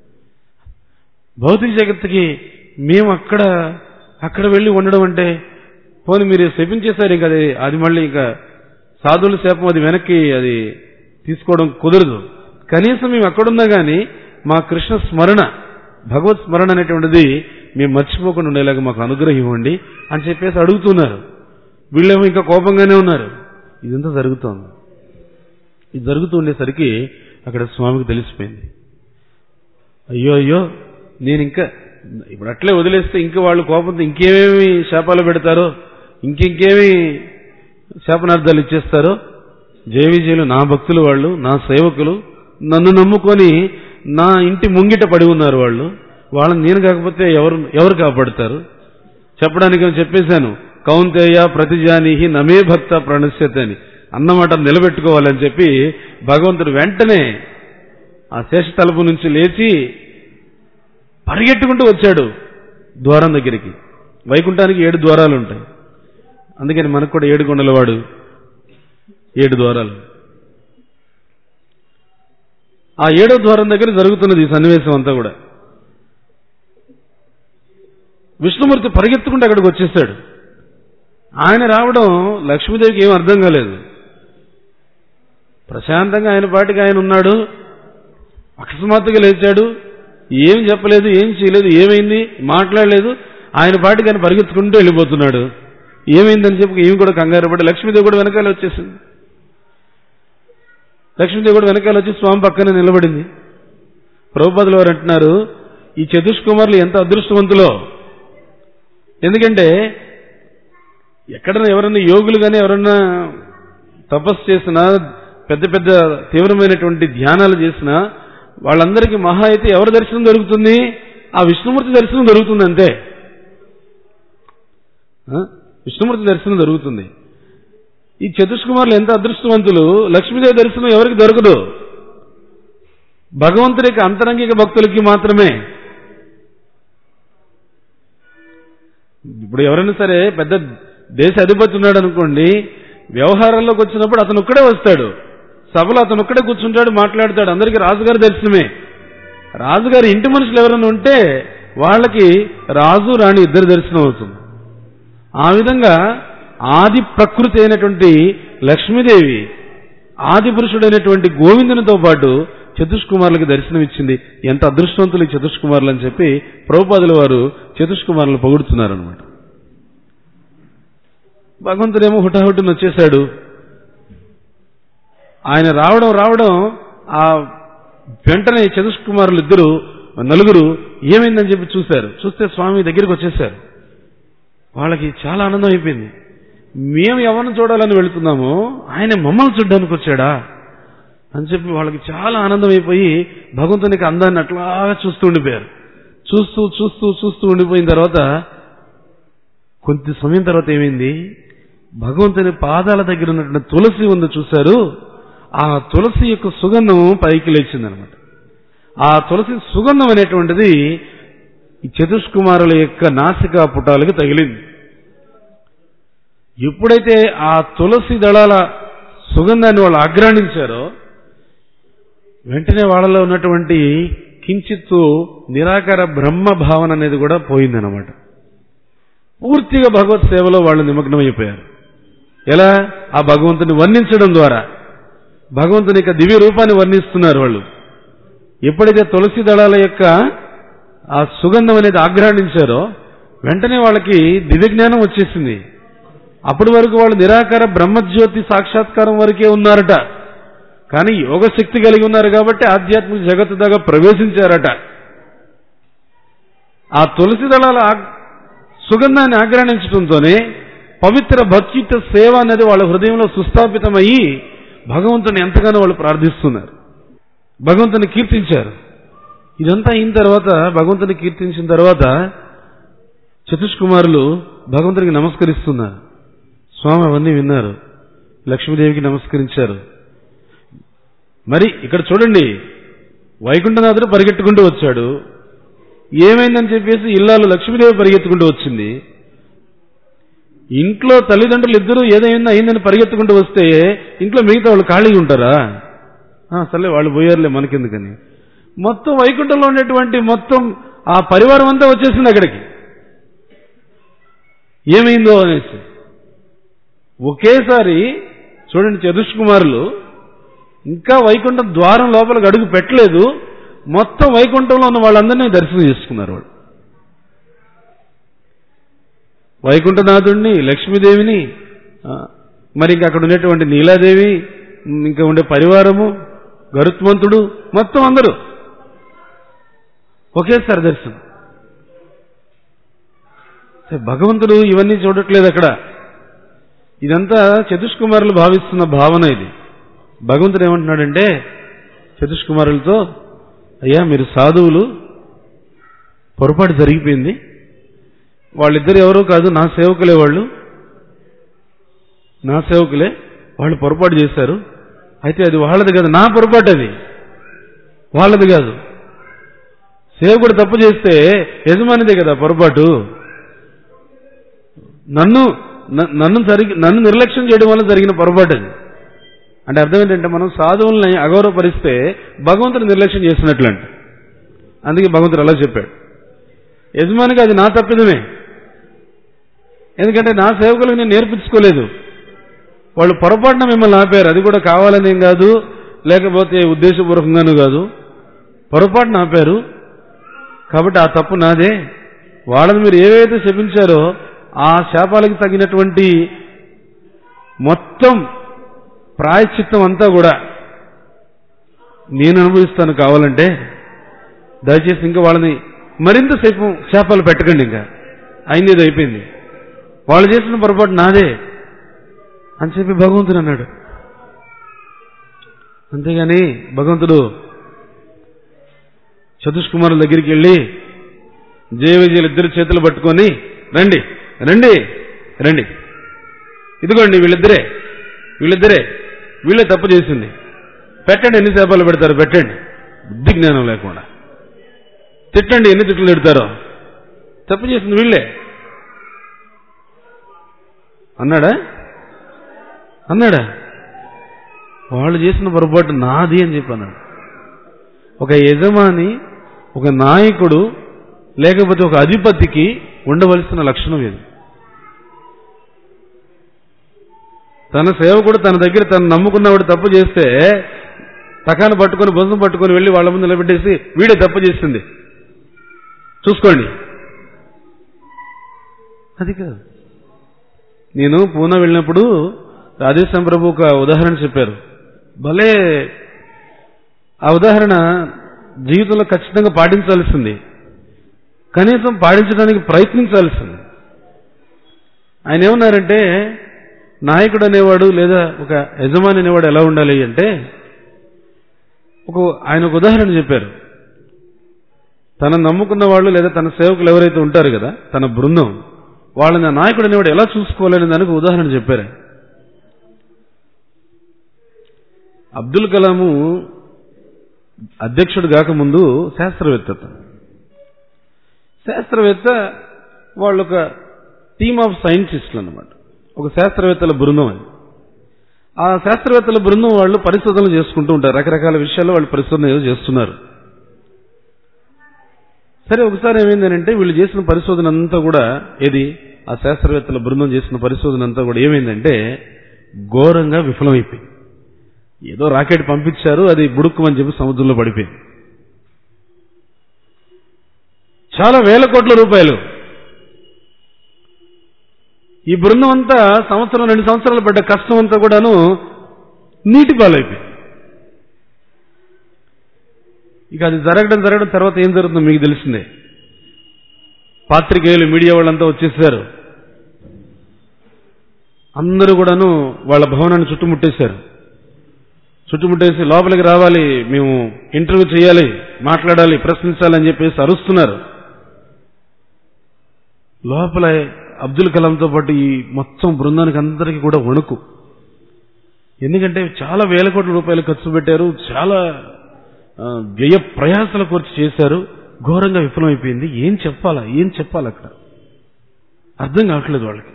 భౌతిక జగత్తుకి మేము అక్కడ అక్కడ వెళ్ళి ఉండడం అంటే పోనీ మీరు శపించేశారు ఇంకా అది అది మళ్ళీ ఇంకా సాధువుల శాపం అది వెనక్కి అది తీసుకోవడం కుదరదు కనీసం మేము అక్కడున్నా కానీ మా కృష్ణ స్మరణ భగవత్ స్మరణ అనేటువంటిది మేము మర్చిపోకుండా ఉండేలాగా మాకు అనుగ్రహం ఇవ్వండి అని చెప్పేసి అడుగుతున్నారు వీళ్ళేమో ఇంకా కోపంగానే ఉన్నారు ఇదంతా జరుగుతోంది ఇది జరుగుతూ ఉండేసరికి అక్కడ స్వామికి తెలిసిపోయింది అయ్యో అయ్యో నేను ఇంకా ఇప్పుడు అట్లే వదిలేస్తే ఇంకా వాళ్ళు కోపంతో ఇంకేమేమి శాపాలు పెడతారో ఇంకింకేమి శాపనార్థాలు ఇచ్చేస్తారో జయవిజయులు నా భక్తులు వాళ్ళు నా సేవకులు నన్ను నమ్ముకొని నా ఇంటి ముంగిట పడి ఉన్నారు వాళ్ళు వాళ్ళని నేను కాకపోతే ఎవరు ఎవరు కాపాడతారు చెప్పడానికి ఏమో చెప్పేశాను కౌంతేయ ప్రతిజానీహి నమే భక్త ప్రణశ్యత అని అన్నమాట నిలబెట్టుకోవాలని చెప్పి భగవంతుడు వెంటనే ఆ శేష తలుపు నుంచి లేచి పరిగెట్టుకుంటూ వచ్చాడు ద్వారం దగ్గరికి వైకుంఠానికి ఏడు ద్వారాలు ఉంటాయి అందుకని మనకు కూడా ఏడు కొండలవాడు ఏడు ద్వారాలు ఆ ఏడో ద్వారం దగ్గర జరుగుతున్నది ఈ సన్నివేశం అంతా కూడా విష్ణుమూర్తి పరిగెత్తుకుంటూ అక్కడికి వచ్చేసాడు ఆయన రావడం లక్ష్మీదేవికి ఏం అర్థం కాలేదు ప్రశాంతంగా ఆయన పాటికి ఆయన ఉన్నాడు అకస్మాత్తుగా లేచాడు ఏం చెప్పలేదు ఏం చేయలేదు ఏమైంది మాట్లాడలేదు ఆయన పాటికి ఆయన పరిగెత్తుకుంటూ వెళ్ళిపోతున్నాడు ఏమైందని చెప్పి ఏమి కూడా కంగారు పడి లక్ష్మీదేవి కూడా వెనకాల వచ్చేసింది లక్ష్మీదేవి కూడా వెనకాల వచ్చి స్వామి పక్కనే నిలబడింది ప్రభుపాదులు వారు అంటున్నారు ఈ చతుష్కుమారులు ఎంత అదృష్టవంతులో ఎందుకంటే ఎక్కడన్నా ఎవరన్నా యోగులు కానీ ఎవరన్నా తపస్సు చేసినా పెద్ద పెద్ద తీవ్రమైనటువంటి ధ్యానాలు చేసినా వాళ్ళందరికీ మహా అయితే ఎవరి దర్శనం దొరుకుతుంది ఆ విష్ణుమూర్తి దర్శనం దొరుకుతుంది అంతే ఆ? విష్ణుమూర్తి దర్శనం దొరుకుతుంది ఈ చతుష్కుమారులు ఎంత అదృష్టవంతులు లక్ష్మీదేవి దర్శనం ఎవరికి దొరకదు భగవంతుడి యొక్క అంతరంగిక భక్తులకి మాత్రమే ఇప్పుడు ఎవరైనా సరే పెద్ద దేశ అధిపతి ఉన్నాడు అనుకోండి వ్యవహారాల్లోకి వచ్చినప్పుడు అతను ఒక్కడే వస్తాడు సభలో అతను ఒక్కడే కూర్చుంటాడు మాట్లాడతాడు అందరికీ రాజుగారి దర్శనమే రాజుగారి ఇంటి మనుషులు ఎవరైనా ఉంటే వాళ్ళకి రాజు రాణి ఇద్దరు దర్శనం అవుతుంది ఆ విధంగా ఆది ప్రకృతి అయినటువంటి లక్ష్మీదేవి ఆది పురుషుడైనటువంటి గోవిందునితో పాటు చతుష్కుమారులకు దర్శనమిచ్చింది ఎంత అదృష్టవంతులు ఈ చతుష్కుమారులు అని చెప్పి ప్రభుపాదుల వారు చతుష్కుమారులను పొగుడుతున్నారనమాట భగవంతుడేమో హుటాహుటిని వచ్చేశాడు ఆయన రావడం రావడం ఆ వెంటనే చతుష్కుమారులు ఇద్దరు నలుగురు ఏమైందని చెప్పి చూశారు చూస్తే స్వామి దగ్గరికి వచ్చేశారు వాళ్ళకి చాలా ఆనందం అయిపోయింది మేము ఎవరిని చూడాలని వెళుతున్నామో ఆయన మమ్మల్ని చూడడానికి వచ్చాడా అని చెప్పి వాళ్ళకి చాలా ఆనందం అయిపోయి భగవంతునికి అందాన్ని అట్లాగా చూస్తూ ఉండిపోయారు చూస్తూ చూస్తూ చూస్తూ ఉండిపోయిన తర్వాత కొంత సమయం తర్వాత ఏమైంది భగవంతుని పాదాల దగ్గర ఉన్నటువంటి తులసి ఉంది చూశారు ఆ తులసి యొక్క సుగంధం పైకి లేచింది అనమాట ఆ తులసి సుగంధం అనేటువంటిది ఈ చతుష్కుమారుల యొక్క నాసికా పుటాలకు తగిలింది ఎప్పుడైతే ఆ తులసి దళాల సుగంధాన్ని వాళ్ళు ఆగ్రాణించారో వెంటనే వాళ్ళలో ఉన్నటువంటి కించిత్తు నిరాకార బ్రహ్మ భావన అనేది కూడా పోయిందనమాట పూర్తిగా భగవత్ సేవలో వాళ్ళు నిమగ్నమైపోయారు ఎలా ఆ భగవంతుని వర్ణించడం ద్వారా భగవంతుని యొక్క దివ్య రూపాన్ని వర్ణిస్తున్నారు వాళ్ళు ఎప్పుడైతే తులసి దళాల యొక్క ఆ సుగంధం అనేది ఆగ్రహించారో వెంటనే వాళ్ళకి దివ్య జ్ఞానం వచ్చేసింది అప్పటి వరకు వాళ్ళు నిరాకార బ్రహ్మజ్యోతి సాక్షాత్కారం వరకే ఉన్నారట కానీ యోగ శక్తి కలిగి ఉన్నారు కాబట్టి ఆధ్యాత్మిక జగత్తు దాకా ప్రవేశించారట ఆ తులసి దళాల ఆగ్- సుగంధాన్ని ఆగ్రహించడంతోనే పవిత్ర భక్తియుత సేవ అనేది వాళ్ళ హృదయంలో సుస్థాపితమయ్యి భగవంతుని ఎంతగానో వాళ్ళు ప్రార్థిస్తున్నారు భగవంతుని కీర్తించారు ఇదంతా అయిన తర్వాత భగవంతుని కీర్తించిన తర్వాత చతుష్కుమారులు భగవంతునికి నమస్కరిస్తున్నారు స్వామి అవన్నీ విన్నారు లక్ష్మీదేవికి నమస్కరించారు మరి ఇక్కడ చూడండి వైకుంఠనాథుడు పరిగెట్టుకుంటూ వచ్చాడు ఏమైందని చెప్పేసి ఇల్లాలు లక్ష్మీదేవి పరిగెత్తుకుంటూ వచ్చింది ఇంట్లో తల్లిదండ్రులు ఇద్దరు ఏదైనా అయిందని పరిగెత్తుకుంటూ వస్తే ఇంట్లో మిగతా వాళ్ళు ఖాళీగా ఉంటారా ఆ, సర్లే వాళ్ళు పోయారులే మనకెందుకని మొత్తం వైకుంఠంలో ఉండేటువంటి మొత్తం ఆ పరివారం అంతా వచ్చేసింది అక్కడికి ఏమైందో అనేసి ఒకేసారి చూడండి చతుష్కుమారులు ఇంకా వైకుంఠం ద్వారం లోపలికి అడుగు పెట్టలేదు మొత్తం వైకుంఠంలో ఉన్న వాళ్ళందరినీ దర్శనం చేసుకున్నారు వాళ్ళు వైకుంఠనాథుడిని లక్ష్మీదేవిని ఆ, మరి ఇంకా అక్కడ ఉండేటువంటి నీలాదేవి ఉమ్, ఇంకా ఉండే పరివారము గరుత్మంతుడు మొత్తం అందరూ ఒకేసారి దర్శనం సరే, భగవంతుడు ఇవన్నీ చూడట్లేదు అక్కడ ఇదంతా చతుష్కుమారులు భావిస్తున్న భావన ఇది భగవంతుడు ఏమంటున్నాడంటే చతుష్కుమారులతో అయ్యా మీరు సాధువులు పొరపాటు జరిగిపోయింది వాళ్ళిద్దరు ఎవరో కాదు నా సేవకులే వాళ్ళు నా సేవకులే వాళ్ళు పొరపాటు చేశారు అయితే అది వాళ్ళది కాదు నా పొరపాటు అది వాళ్ళది కాదు సేవకుడు తప్పు చేస్తే యజమానిదే కదా పొరపాటు నన్ను న- నన్ను సరి నన్ను నిర్లక్ష్యం చేయడం వల్ల జరిగిన పొరపాటు అది అంటే అర్థం ఏంటంటే మనం సాధువుల్ని అగౌరవపరిస్తే భగవంతుని నిర్లక్ష్యం చేసినట్లంట అందుకే భగవంతుడు అలా చెప్పాడు యజమానికి అది నా తప్పిదమే ఎందుకంటే నా సేవకులకు నేను నేర్పించుకోలేదు వాళ్ళు పొరపాటున మిమ్మల్ని ఆపారు అది కూడా కావాలనేం కాదు లేకపోతే ఉద్దేశపూర్వకంగాను కాదు పొరపాటున ఆపారు కాబట్టి ఆ తప్పు నాదే వాళ్ళని మీరు ఏవైతే శపించారో ఆ శాపాలకు తగినటువంటి మొత్తం ప్రాయశ్చిత్తం అంతా కూడా నేను అనుభవిస్తాను కావాలంటే దయచేసి ఇంకా వాళ్ళని మరింత సేపు శాపాలు పెట్టకండి ఇంకా అయింది ఇది అయిపోయింది వాళ్ళు చేసిన పొరపాటు నాదే అని చెప్పి భగవంతుడు అన్నాడు అంతేగాని భగవంతుడు చతుష్కుమారుల దగ్గరికి వెళ్ళి జయ విజయులు ఇద్దరు చేతులు పట్టుకొని రండి రండి రండి ఇదిగోండి వీళ్ళిద్దరే వీళ్ళిద్దరే వీళ్ళే తప్పు చేసింది పెట్టండి ఎన్ని శాపాలు పెడతారో పెట్టండి బుద్ధి జ్ఞానం లేకుండా తిట్టండి ఎన్ని తిట్లు తిడతారో తప్పు చేసింది వీళ్ళే అన్నాడా అన్నాడా వాళ్ళు చేసిన పొరపాటు నాది అని చెప్పి అన్నాడు ఒక యజమాని ఒక నాయకుడు లేకపోతే ఒక అధిపతికి ఉండవలసిన లక్షణం ఇది తన సేవకుడు తన దగ్గర తను నమ్ముకున్నవాడు తప్పు చేస్తే తకాన్ని పట్టుకొని బొంసం పట్టుకొని వెళ్ళి వాళ్ళ ముందు నిలబెట్టేసి వీడే తప్పు చేసింది చూసుకోండి అది కాదు నేను పూనా వెళ్ళినప్పుడు రాధేశ్యాం ప్రభు ఒక ఉదాహరణ చెప్పారు భలే ఆ ఉదాహరణ జీవితంలో ఖచ్చితంగా పాటించాల్సింది కనీసం పాటించడానికి ప్రయత్నించాల్సింది ఆయన ఏమన్నారంటే నాయకుడు అనేవాడు లేదా ఒక యజమాని అనేవాడు ఎలా ఉండాలి అంటే ఒక ఆయన ఒక ఉదాహరణ చెప్పారు తన నమ్ముకున్న వాళ్ళు లేదా తన సేవకులు ఎవరైతే ఉంటారు కదా తన బృందం వాళ్ళని ఆ నాయకుడు అనేవాడు ఎలా చూసుకోవాలనే దానికి ఉదాహరణ చెప్పారు అబ్దుల్ కలాము అధ్యక్షుడు కాకముందు శాస్త్రవేత్త అతను. శాస్త్రవేత్త వాళ్ళు ఒక టీమ్ ఆఫ్ సైంటిస్టులు అన్నమాట ఒక శాస్త్రవేత్తల బృందం అది ఆ శాస్త్రవేత్తల బృందం వాళ్ళు పరిశోధనలు చేసుకుంటూ ఉంటారు రకరకాల విషయాల్లో వాళ్ళు పరిశోధన ఏదో చేస్తున్నారు సరే ఒకసారి ఏమైందనంటే వీళ్ళు చేసిన పరిశోధన అంతా కూడా ఏది ఆ శాస్త్రవేత్తల బృందం చేసిన పరిశోధన అంతా కూడా ఏమైందంటే ఘోరంగా విఫలమైపోయింది ఏదో రాకెట్ పంపించారు అది బుడుక్కుమని చెప్పి సముద్రంలో పడిపోయింది చాలా వేల కోట్ల రూపాయలు ఈ బృందం అంతా సంవత్సరం రెండు సంవత్సరాలు పడ్డ కష్టం అంతా కూడాను నీటి పాలైపోయింది ఇక అది జరగడం జరగడం తర్వాత ఏం జరుగుతుందో మీకు తెలిసిందే పాత్రికేయులు మీడియా వాళ్ళంతా వచ్చేసారు అందరూ కూడాను వాళ్ళ భవనాన్ని చుట్టుముట్టేశారు చుట్టుముట్టేసి లోపలికి రావాలి మేము ఇంటర్వ్యూ చేయాలి మాట్లాడాలి ప్రశ్నించాలని చెప్పేసి అరుస్తున్నారు లోపల అబ్దుల్ కలాంతో పాటు ఈ మొత్తం బృందానికి అందరికీ కూడా వణుకు ఎందుకంటే చాలా వేల కోట్ల రూపాయలు ఖర్చు పెట్టారు చాలా ఆ, వ్యయ ప్రయాసల ఖర్చు చేశారు ఘోరంగా విఫలమైపోయింది ఏం చెప్పాలా ఏం చెప్పాలి అక్కడ అర్థం కావట్లేదు వాళ్ళకి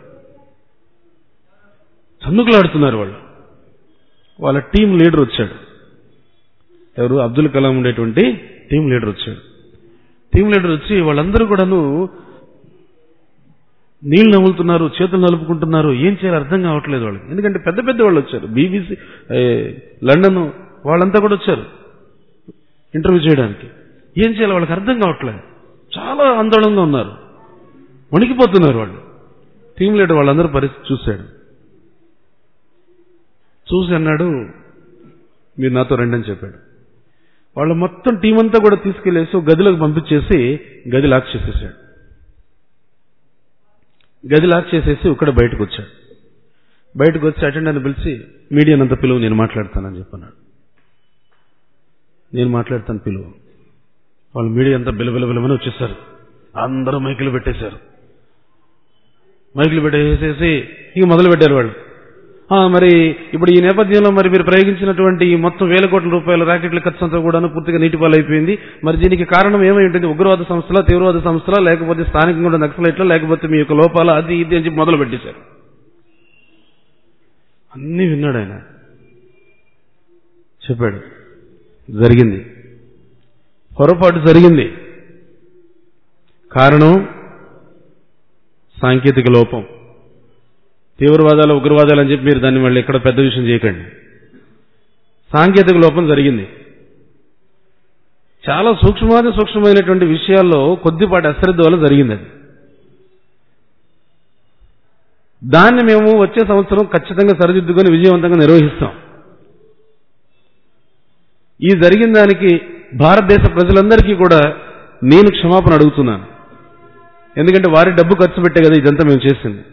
చందుకులాడుతున్నారు వాళ్ళు వాళ్ళ టీం లీడర్ వచ్చాడు ఎవరు అబ్దుల్ కలాం ఉండేటువంటి టీం లీడర్ వచ్చాడు టీం లీడర్ వచ్చి వాళ్ళందరూ కూడాను నీళ్లు నవ్వులుతున్నారు చేతులు నలుపుకుంటున్నారు ఏం చేయాలి అర్థం కావట్లేదు వాళ్ళకి ఎందుకంటే పెద్ద పెద్ద వాళ్ళు వచ్చారు బీబీసీ లండన్ వాళ్ళంతా కూడా వచ్చారు ఇంటర్వ్యూ చేయడానికి ఏం చేయాలి వాళ్ళకి అర్థం కావట్లేదు చాలా ఆందోళనగా ఉన్నారు వణికిపోతున్నారు వాళ్ళు టీం లీడర్ వాళ్ళందరూ పరిస్థితి చూశాడు చూసి అన్నాడు మీరు నాతో రండి అని చెప్పాడు వాళ్ళ మొత్తం టీం అంతా కూడా తీసుకెళ్లేసి ఒక గదిలోకి పంపించేసి గది లాక్ చేసేసాడు గది లాక్ చేసేసి ఇక్కడ బయటకు వచ్చాడు బయటకు వచ్చి అటెండర్ని పిలిచి మీడియానంత పిలువు నేను మాట్లాడతానని చెప్పన్నాడు నేను మాట్లాడతాను పిలువు వాళ్ళు మీడియా అంతా బిలబిలబిలమని వచ్చేసారు అందరూ మైకులు పెట్టేశారు మైకులు పెట్టేసేసి ఇంక మొదలు పెట్టారు వాళ్ళు ఆ, మరి ఇప్పుడు ఈ నేపథ్యంలో మరి మీరు ప్రయోగించినటువంటి ఈ మొత్తం వేల కోట్ల రూపాయల రాకెట్ల ఖర్చు అంతా కూడా పూర్తిగా నీటిపాలైపోయింది మరి దీనికి కారణం ఏమై ఉంటుంది ఉగ్రవాద సంస్థల తీవ్రవాద సంస్థల లేకపోతే స్థానికంగా ఉన్న నక్సలైట్ల లేకపోతే మీ యొక్క లోపాల అది ఇది అని చెప్పి మొదలు పెట్టేశారు అన్నీ విన్నాడు ఆయన చెప్పాడు జరిగింది పొరపాటు జరిగింది కారణం సాంకేతిక లోపం తీవ్రవాదాలు ఉగ్రవాదాలు అని చెప్పి మీరు దాన్ని మళ్ళీ ఎక్కడ పెద్ద విషయం చేయకండి సాంకేతిక లోపం జరిగింది చాలా సూక్ష్మాది సూక్ష్మమైనటువంటి విషయాల్లో కొద్దిపాటి అశ్రద్ధ వల్ల జరిగింది అది దాన్ని మేము వచ్చే సంవత్సరం ఖచ్చితంగా సరిదిద్దుకొని విజయవంతంగా నిర్వహిస్తాం ఈ జరిగిన దానికి భారతదేశ ప్రజలందరికీ కూడా నేను క్షమాపణ అడుగుతున్నాను ఎందుకంటే వారి డబ్బు ఖర్చు పెట్టే కదా ఇదంతా మేము చేసింది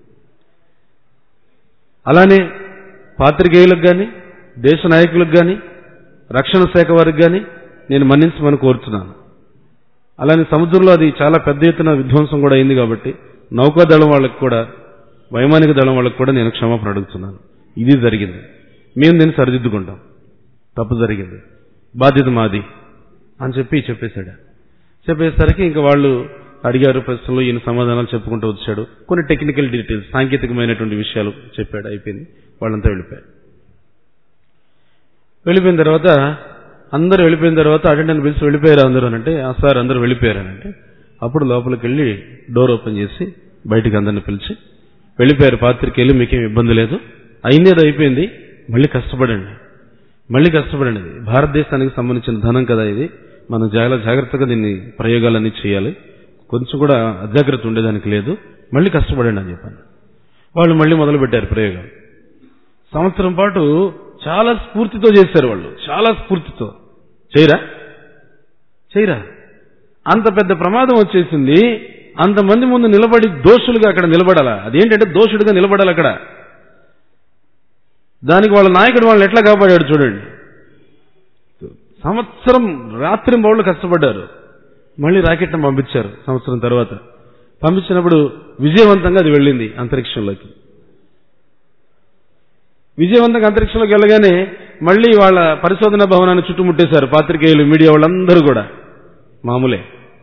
అలానే పాత్రికేయులకు కానీ దేశ నాయకులకు కానీ రక్షణ శాఖ వారికి కానీ నేను మన్నించమని కోరుతున్నాను అలానే సముద్రంలో అది చాలా పెద్ద ఎత్తున విధ్వంసం కూడా అయింది కాబట్టి నౌకాదళం వాళ్ళకి కూడా వైమానిక దళం వాళ్ళకి కూడా నేను క్షమాపణ అడుగుతున్నాను ఇది జరిగింది మేము దీన్ని సరిదిద్దుకుంటాం తప్పు జరిగింది బాధ్యత మాది అని చెప్పి చెప్పేశాడు చెప్పేసరికి ఇంకా వాళ్ళు అడిగారు ప్రశ్నలు ఈయన సమాధానాలు చెప్పుకుంటూ వచ్చాడు కొన్ని టెక్నికల్ డీటెయిల్స్ సాంకేతికమైనటువంటి విషయాలు చెప్పాడు అయిపోయింది వాళ్ళంతా వెళ్ళిపోయారు వెళ్ళిపోయిన తర్వాత అందరూ వెళ్ళిపోయిన తర్వాత అటెండెంట్ పిలిచి వెళ్ళిపోయారు అందరూ అని అంటే ఆ సార్ అందరూ వెళ్ళిపోయారు అని అంటే అప్పుడు లోపలికి వెళ్ళి డోర్ ఓపెన్ చేసి బయటికి అందరిని పిలిచి వెళ్ళిపోయారు పాత్రికేయులు మీకేం ఇబ్బంది లేదు అయిందేదో అయిపోయింది మళ్ళీ కష్టపడండి మళ్ళీ కష్టపడండి ఇది భారతదేశానికి సంబంధించిన ధనం కదా ఇది మనం చాలా జాగ్రత్తగా దీన్ని ప్రయోగాలన్నీ చేయాలి కొంచెం కూడా అజాగ్రత్త ఉండేదానికి లేదు మళ్ళీ కష్టపడండి అని చెప్పాను వాళ్ళు మళ్ళీ మొదలు పెట్టారు ప్రయోగాలు సంవత్సరం పాటు చాలా స్ఫూర్తితో చేశారు వాళ్ళు చాలా స్ఫూర్తితో చేయరా చేయరా అంత పెద్ద ప్రమాదం వచ్చేసింది అంతమంది ముందు నిలబడి దోషులుగా అక్కడ నిలబడాలా అదేంటంటే దోషుడిగా నిలబడాలి అక్కడ దానికి వాళ్ళ నాయకుడు వాళ్ళని ఎట్లా కాపాడాడు చూడండి సంవత్సరం రాత్రి బౌళ్ళు కష్టపడ్డారు మళ్ళీ రాకెట్ను పంపించారు సంవత్సరం తర్వాత పంపించినప్పుడు విజయవంతంగా అది వెళ్ళింది అంతరిక్షంలోకి విజయవంతంగా అంతరిక్షంలోకి వెళ్ళగానే మళ్ళీ వాళ్ళ పరిశోధన భవనాన్ని చుట్టుముట్టేశారు పాత్రికేయులు మీడియా వాళ్ళందరూ కూడా మామూలే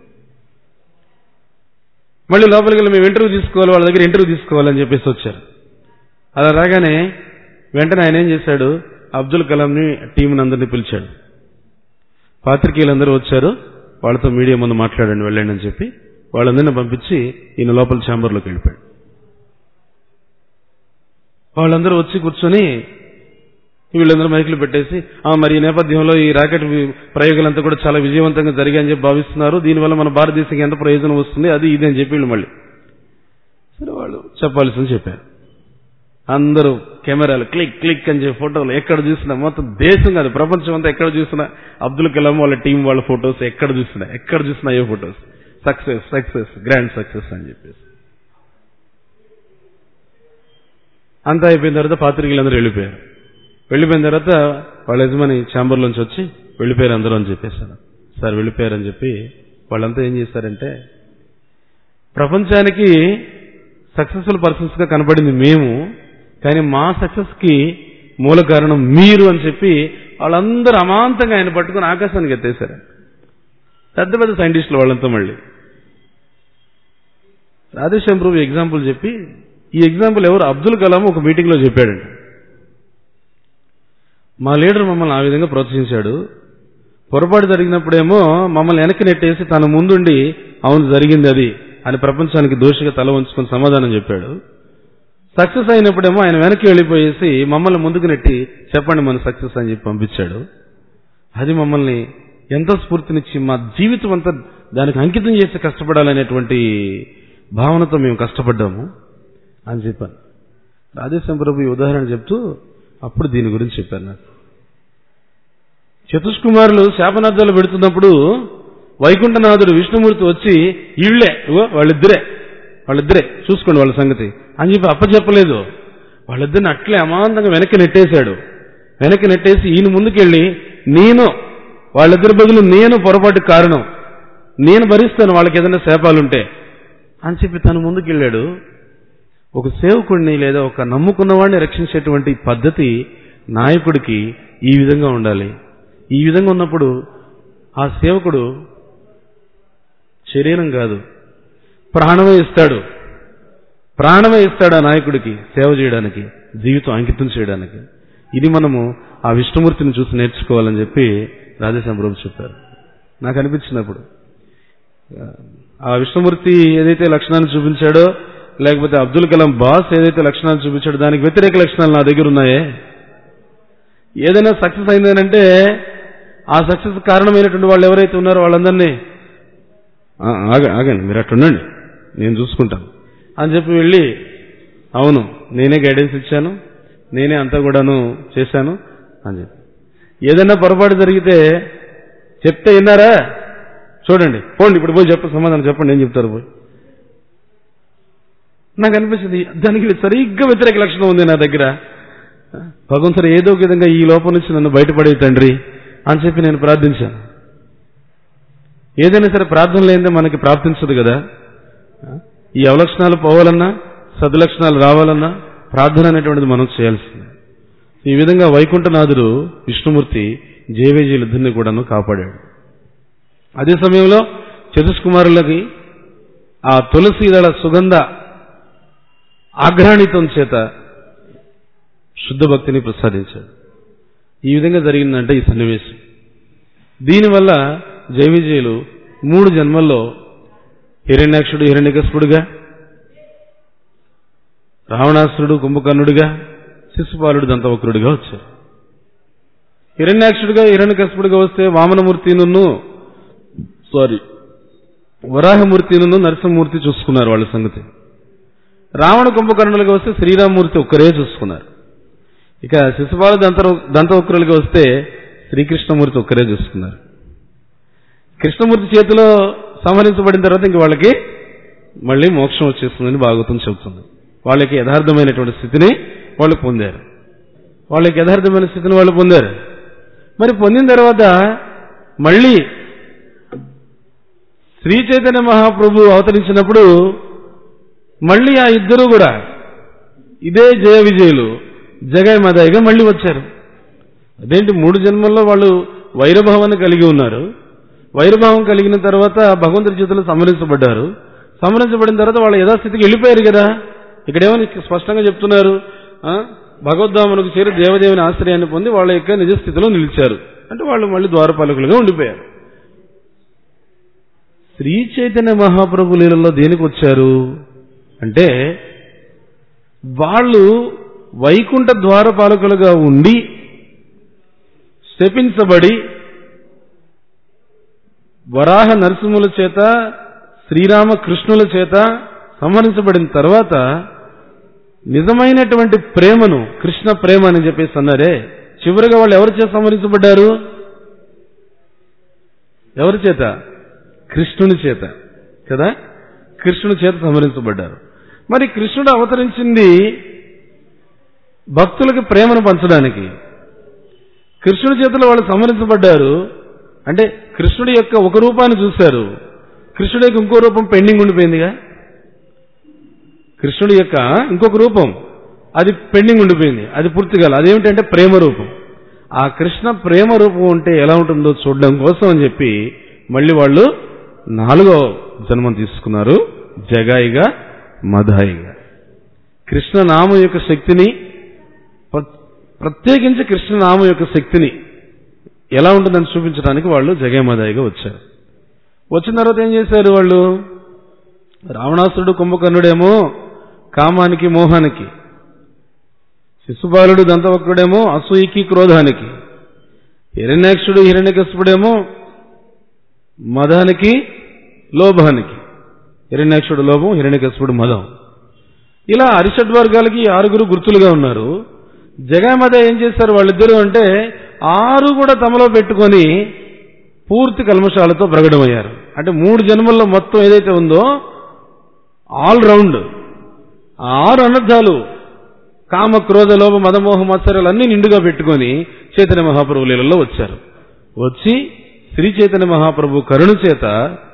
మళ్ళీ లోపలికి వెళ్ళి మేము ఇంటర్వ్యూ తీసుకోవాలి వాళ్ళ దగ్గర ఇంటర్వ్యూ తీసుకోవాలని చెప్పేసి వచ్చారు అలా రాగానే వెంటనే ఆయన ఏం చేశాడు అబ్దుల్ కలాంని టీంని అందరినీ పిలిచాడు పాత్రికేయులందరూ వచ్చారు వాళ్ళతో మీడియా ముందు మాట్లాడండి వెళ్ళండి అని చెప్పి వాళ్ళందరినీ పంపించి ఈయన లోపల ఛాంబర్లోకి వెళ్ళిపోయాడు వాళ్ళందరూ వచ్చి కూర్చొని వీళ్ళందరూ మైకులు పెట్టేసి "ఆ, మరి ఈ నేపథ్యంలో ఈ రాకెట్ వి- ప్రయోగాలంతా కూడా చాలా విజయవంతంగా జరిగాయని చెప్పి భావిస్తున్నారు దీనివల్ల మన భారతదేశానికి ఎంత ప్రయోజనం వస్తుంది అది ఇది అని చెప్పి వీళ్ళు మళ్ళీ సరే వాళ్ళు చెప్పాల్సింది చెప్పారు అందరూ కెమెరాలు క్లిక్ క్లిక్ అని చెప్పి ఫోటోలు ఎక్కడ చూసినా మొత్తం దేశం కాదు ప్రపంచం అంతా ఎక్కడ చూసినా అబ్దుల్ కలాం వాళ్ళ టీం వాళ్ళ ఫోటోస్ ఎక్కడ చూసినా ఎక్కడ చూసినా ఏ photos success success grand success అని చెప్పేసి అంతా అయిపోయిన తర్వాత పాత్రికలందరూ వెళ్ళిపోయారు వెళ్ళిపోయిన తర్వాత వాళ్ళ యజమాని ఛాంబర్లోంచి వచ్చి వెళ్ళిపోయారు అందరూ అని చెప్పేశారు సార్ వెళ్ళిపోయారని చెప్పి వాళ్ళంతా ఏం చేశారంటే ప్రపంచానికి సక్సెస్ఫుల్ పర్సన్స్ గా కనపడింది మేము కానీ మా సక్సెస్ కి మూల కారణం మీరు అని చెప్పి వాళ్ళందరూ అమాంతంగా ఆయన పట్టుకుని ఆకాశానికి ఎత్తేశారు పెద్ద పెద్ద సైంటిస్టులు వాళ్ళంతా మళ్ళీ రాధేశ్యాం ప్రభు ఎగ్జాంపుల్ చెప్పి ఈ ఎగ్జాంపుల్ ఎవరు అబ్దుల్ కలాం ఒక మీటింగ్ లో చెప్పాడండి మా లీడర్ మమ్మల్ని ఆ విధంగా ప్రోత్సహించాడు పొరపాటు జరిగినప్పుడేమో మమ్మల్ని వెనక్కి నెట్టేసి తన ముందుండి అవును జరిగింది అది అని ప్రపంచానికి దోషిగా తల ఉంచుకొని సమాధానం చెప్పాడు సక్సెస్ అయినప్పుడేమో ఆయన వెనక్కి వెళ్ళిపోయేసి మమ్మల్ని ముందుకు నెట్టి చెప్పండి మన సక్సెస్ అని చెప్పి పంపించాడు అది మమ్మల్ని ఎంతో స్ఫూర్తినిచ్చి మా జీవితం అంతా దానికి అంకితం చేసి కష్టపడాలనేటువంటి భావనతో మేము కష్టపడ్డాము అని చెప్పాను రాధేశ్యాం ప్రభు ఈ ఉదాహరణ చెప్తూ అప్పుడు దీని గురించి చెప్పాను నాకు చతుష్కుమారులు శాపనార్థాలు పెడుతున్నప్పుడు వైకుంఠనాథుడు విష్ణుమూర్తి వచ్చి ఇళ్లే ఇగో వాళ్ళిద్దరే వాళ్ళిద్దరే చూసుకోండి వాళ్ళ సంగతి అని చెప్పి అప్పచెప్పలేదు వాళ్ళిద్దరిని అట్లే అమాంతంగా వెనక్కి నెట్టేశాడు వెనక్కి నెట్టేసి ఈయన ముందుకెళ్ళి నేను వాళ్ళిద్దరి బదులు నేను పొరపాటు కారణం నేను భరిస్తాను వాళ్ళకి ఏదైనా శాపాలుంటే అని చెప్పి తను ముందుకెళ్ళాడు ఒక సేవకుడిని లేదా ఒక నమ్ముకున్నవాడిని రక్షించేటువంటి పద్ధతి నాయకుడికి ఈ విధంగా ఉండాలి ఈ విధంగా ఉన్నప్పుడు ఆ సేవకుడు శరీరం కాదు ప్రాణమే ఇస్తాడు ప్రాణమే ఇస్తాడు ఆ నాయకుడికి సేవ చేయడానికి జీవితం అంకితం చేయడానికి ఇది మనము ఆ విష్ణుమూర్తిని చూసి నేర్చుకోవాలని చెప్పి రాజేశ్యామ ప్రభు చెప్పారు నాకు అనిపించినప్పుడు ఆ విష్ణుమూర్తి ఏదైతే లక్షణాలు చూపించాడో లేకపోతే అబ్దుల్ కలాం బాస్ ఏదైతే లక్షణాలు చూపించాడో దానికి వ్యతిరేక లక్షణాలు నా దగ్గర ఉన్నాయే ఏదైనా సక్సెస్ అయిందనంటే ఆ సక్సెస్ కారణమైనటువంటి వాళ్ళు ఎవరైతే ఉన్నారో వాళ్ళందరినీ "ఆ, ఆగ ఆగండి మీరు అట్లా ఉండండి నేను చూసుకుంటాను అని చెప్పి వెళ్ళి అవును నేనే గైడెన్స్ ఇచ్చాను నేనే అంతా కూడాను చేశాను అని చెప్పి ఏదైనా పొరపాటు జరిగితే చెప్తే విన్నారా చూడండి పోండి ఇప్పుడు పోయి చెప్ప సమాధానం చెప్పండి ఏం చెప్తారు పోయి నాకు అనిపించింది దానికి సరిగ్గా వ్యతిరేక లక్షణం ఉంది నా దగ్గర భగవంతుడు ఏదో ఒక విధంగా ఈ లోపం నుంచి నన్ను బయటపడే తండ్రి అని చెప్పి నేను ప్రార్థించాను ఏదైనా సరే ప్రార్థన లేనిదే మనకి ప్రార్థించదు కదా ఈ అవలక్షణాలు పోవాలన్నా సదులక్షణాలు రావాలన్నా ప్రార్థన అనేటువంటిది మనం చేయాల్సిందే ఈ విధంగా వైకుంఠనాథుడు విష్ణుమూర్తి జేవేజీలిద్దరిని కూడాను కాపాడాడు అదే సమయంలో చతుష్కుమారులకి ఆ తులసి దళ సుగంధ ఆఘ్రాణితం చేత శుద్ధ భక్తిని ప్రసాదించాడు ఈ విధంగా జరిగిందంటే ఈ సన్నివేశం దీనివల్ల జయవిజయులు మూడు జన్మల్లో హిరణ్యాక్షుడు హిరణ్యకస్పుడుగా రావణాసురుడు కుంభకర్ణుడిగా శిశుపాలుడు దంతవక్రుడిగా వచ్చారు హిరణ్యాక్షుడిగా హిరణ్యకస్పుడిగా వస్తే వామనమూర్తిను సారీ వరాహమూర్తిను నరసింహమూర్తి చూసుకున్నారు వాళ్ళ సంగతి రావణ కుంభకర్ణులుగా వస్తే శ్రీరామమూర్తి ఒక్కరే చూసుకున్నారు ఇక శిశుపాలు దంత దంతవక్రులుగా వస్తే శ్రీకృష్ణమూర్తి ఒక్కరే చూసుకున్నారు కృష్ణమూర్తి చేతిలో సంహరించబడిన తర్వాత ఇంక వాళ్ళకి మళ్ళీ మోక్షం వచ్చేస్తుందని భాగవతం చెబుతుంది వాళ్ళకి యథార్థమైనటువంటి స్థితిని వాళ్ళు పొందారు వాళ్ళకి యథార్థమైన స్థితిని వాళ్ళు పొందారు మరి పొందిన తర్వాత మళ్ళీ శ్రీ చైతన్య మహాప్రభు అవతరించినప్పుడు మళ్ళీ ఆ ఇద్దరు కూడా ఇదే జయ విజయులు జగన్ మదాయిగా మళ్ళీ వచ్చారు అదేంటి మూడు జన్మల్లో వాళ్ళు వైరభావాన్ని కలిగి ఉన్నారు వైరభావం కలిగిన తర్వాత భగవంతుడి చేతులు సంహరించబడ్డారు సంహరించబడిన తర్వాత వాళ్ళ యథాస్థితికి వెళ్ళిపోయారు కదా ఇక్కడేమో స్పష్టంగా చెప్తున్నారు ఆ, భగవద్ధామునికి చేరి దేవదేవుని ఆశ్రయాన్ని పొంది వాళ్ళ యొక్క నిజస్థితిలో నిలిచారు అంటే వాళ్ళు మళ్ళీ ద్వారపాలకులుగా ఉండిపోయారు శ్రీ చైతన్య మహాప్రభు లీలలో దేనికి వచ్చారు అంటే వాళ్ళు వైకుంఠ ద్వారపాలకులుగా ఉండి శపించబడి వరాహ నరసింహుల చేత శ్రీరామ కృష్ణుల చేత సంహరించబడిన తర్వాత నిజమైనటువంటి ప్రేమను కృష్ణ ప్రేమ అని చెప్పేసి అన్నారే చివరిగా వాళ్ళు ఎవరి చేత సంహరించబడ్డారు ఎవరి చేత కృష్ణుని చేత కదా కృష్ణుని చేత సంహరించబడ్డారు మరి కృష్ణుడు అవతరించింది భక్తులకి ప్రేమను పంచడానికి కృష్ణుడి చేతిలో వాళ్ళు సంహరించబడ్డారు అంటే కృష్ణుడి యొక్క ఒక రూపాన్ని చూశారు కృష్ణుడి యొక్క ఇంకో రూపం పెండింగ్ ఉండిపోయిందిగా కృష్ణుడి యొక్క ఇంకొక రూపం అది పెండింగ్ ఉండిపోయింది అది పూర్తి కాదు అదేమిటంటే ప్రేమ రూపం ఆ కృష్ణ ప్రేమ రూపం ఉంటే ఎలా ఉంటుందో చూడడం కోసం అని చెప్పి మళ్ళీ వాళ్ళు నాలుగో జన్మం తీసుకున్నారు జగాయిగా మధాయిగా కృష్ణనామం యొక్క శక్తిని ప్ర- ప్రత్యేకించి కృష్ణనామం యొక్క శక్తిని ఎలా ఉంటుందని చూపించడానికి వాళ్ళు జగమదాయిగా వచ్చారు వచ్చిన తర్వాత ఏం చేశారు వాళ్ళు రావణాసురుడు కుంభకర్ణుడేమో కామానికి మోహానికి శిశుపాలుడు దంతవక్రుడేమో అసూయికి క్రోధానికి హిరణ్యాక్షుడు హిరణ్యకశిపుడేమో మదానికి లోభానికి హిరణ్యాక్షుడు లోభం హిరణ్యకశిపుడు మదం ఇలా అరిషడ్ వర్గాలకి ఈ ఆరుగురు గుర్తులుగా ఉన్నారు జగమద ఏం చేశారు వాళ్ళిద్దరూ అంటే ఆరు కూడా తమలో పెట్టుకొని పూర్తి కల్మషాలతో ప్రకటమయ్యారు అంటే మూడు జన్మల్లో మొత్తం ఏదైతే ఉందో ఆల్ రౌండ్ ఆ ఆరు అనర్థాలు కామ క్రోధ లోభ మదమోహ మత్సరాలు అన్ని నిండుగా పెట్టుకొని చైతన్య మహాప్రభు లీలలో వచ్చారు వచ్చి శ్రీ చైతన్య మహాప్రభు కరుణ చేత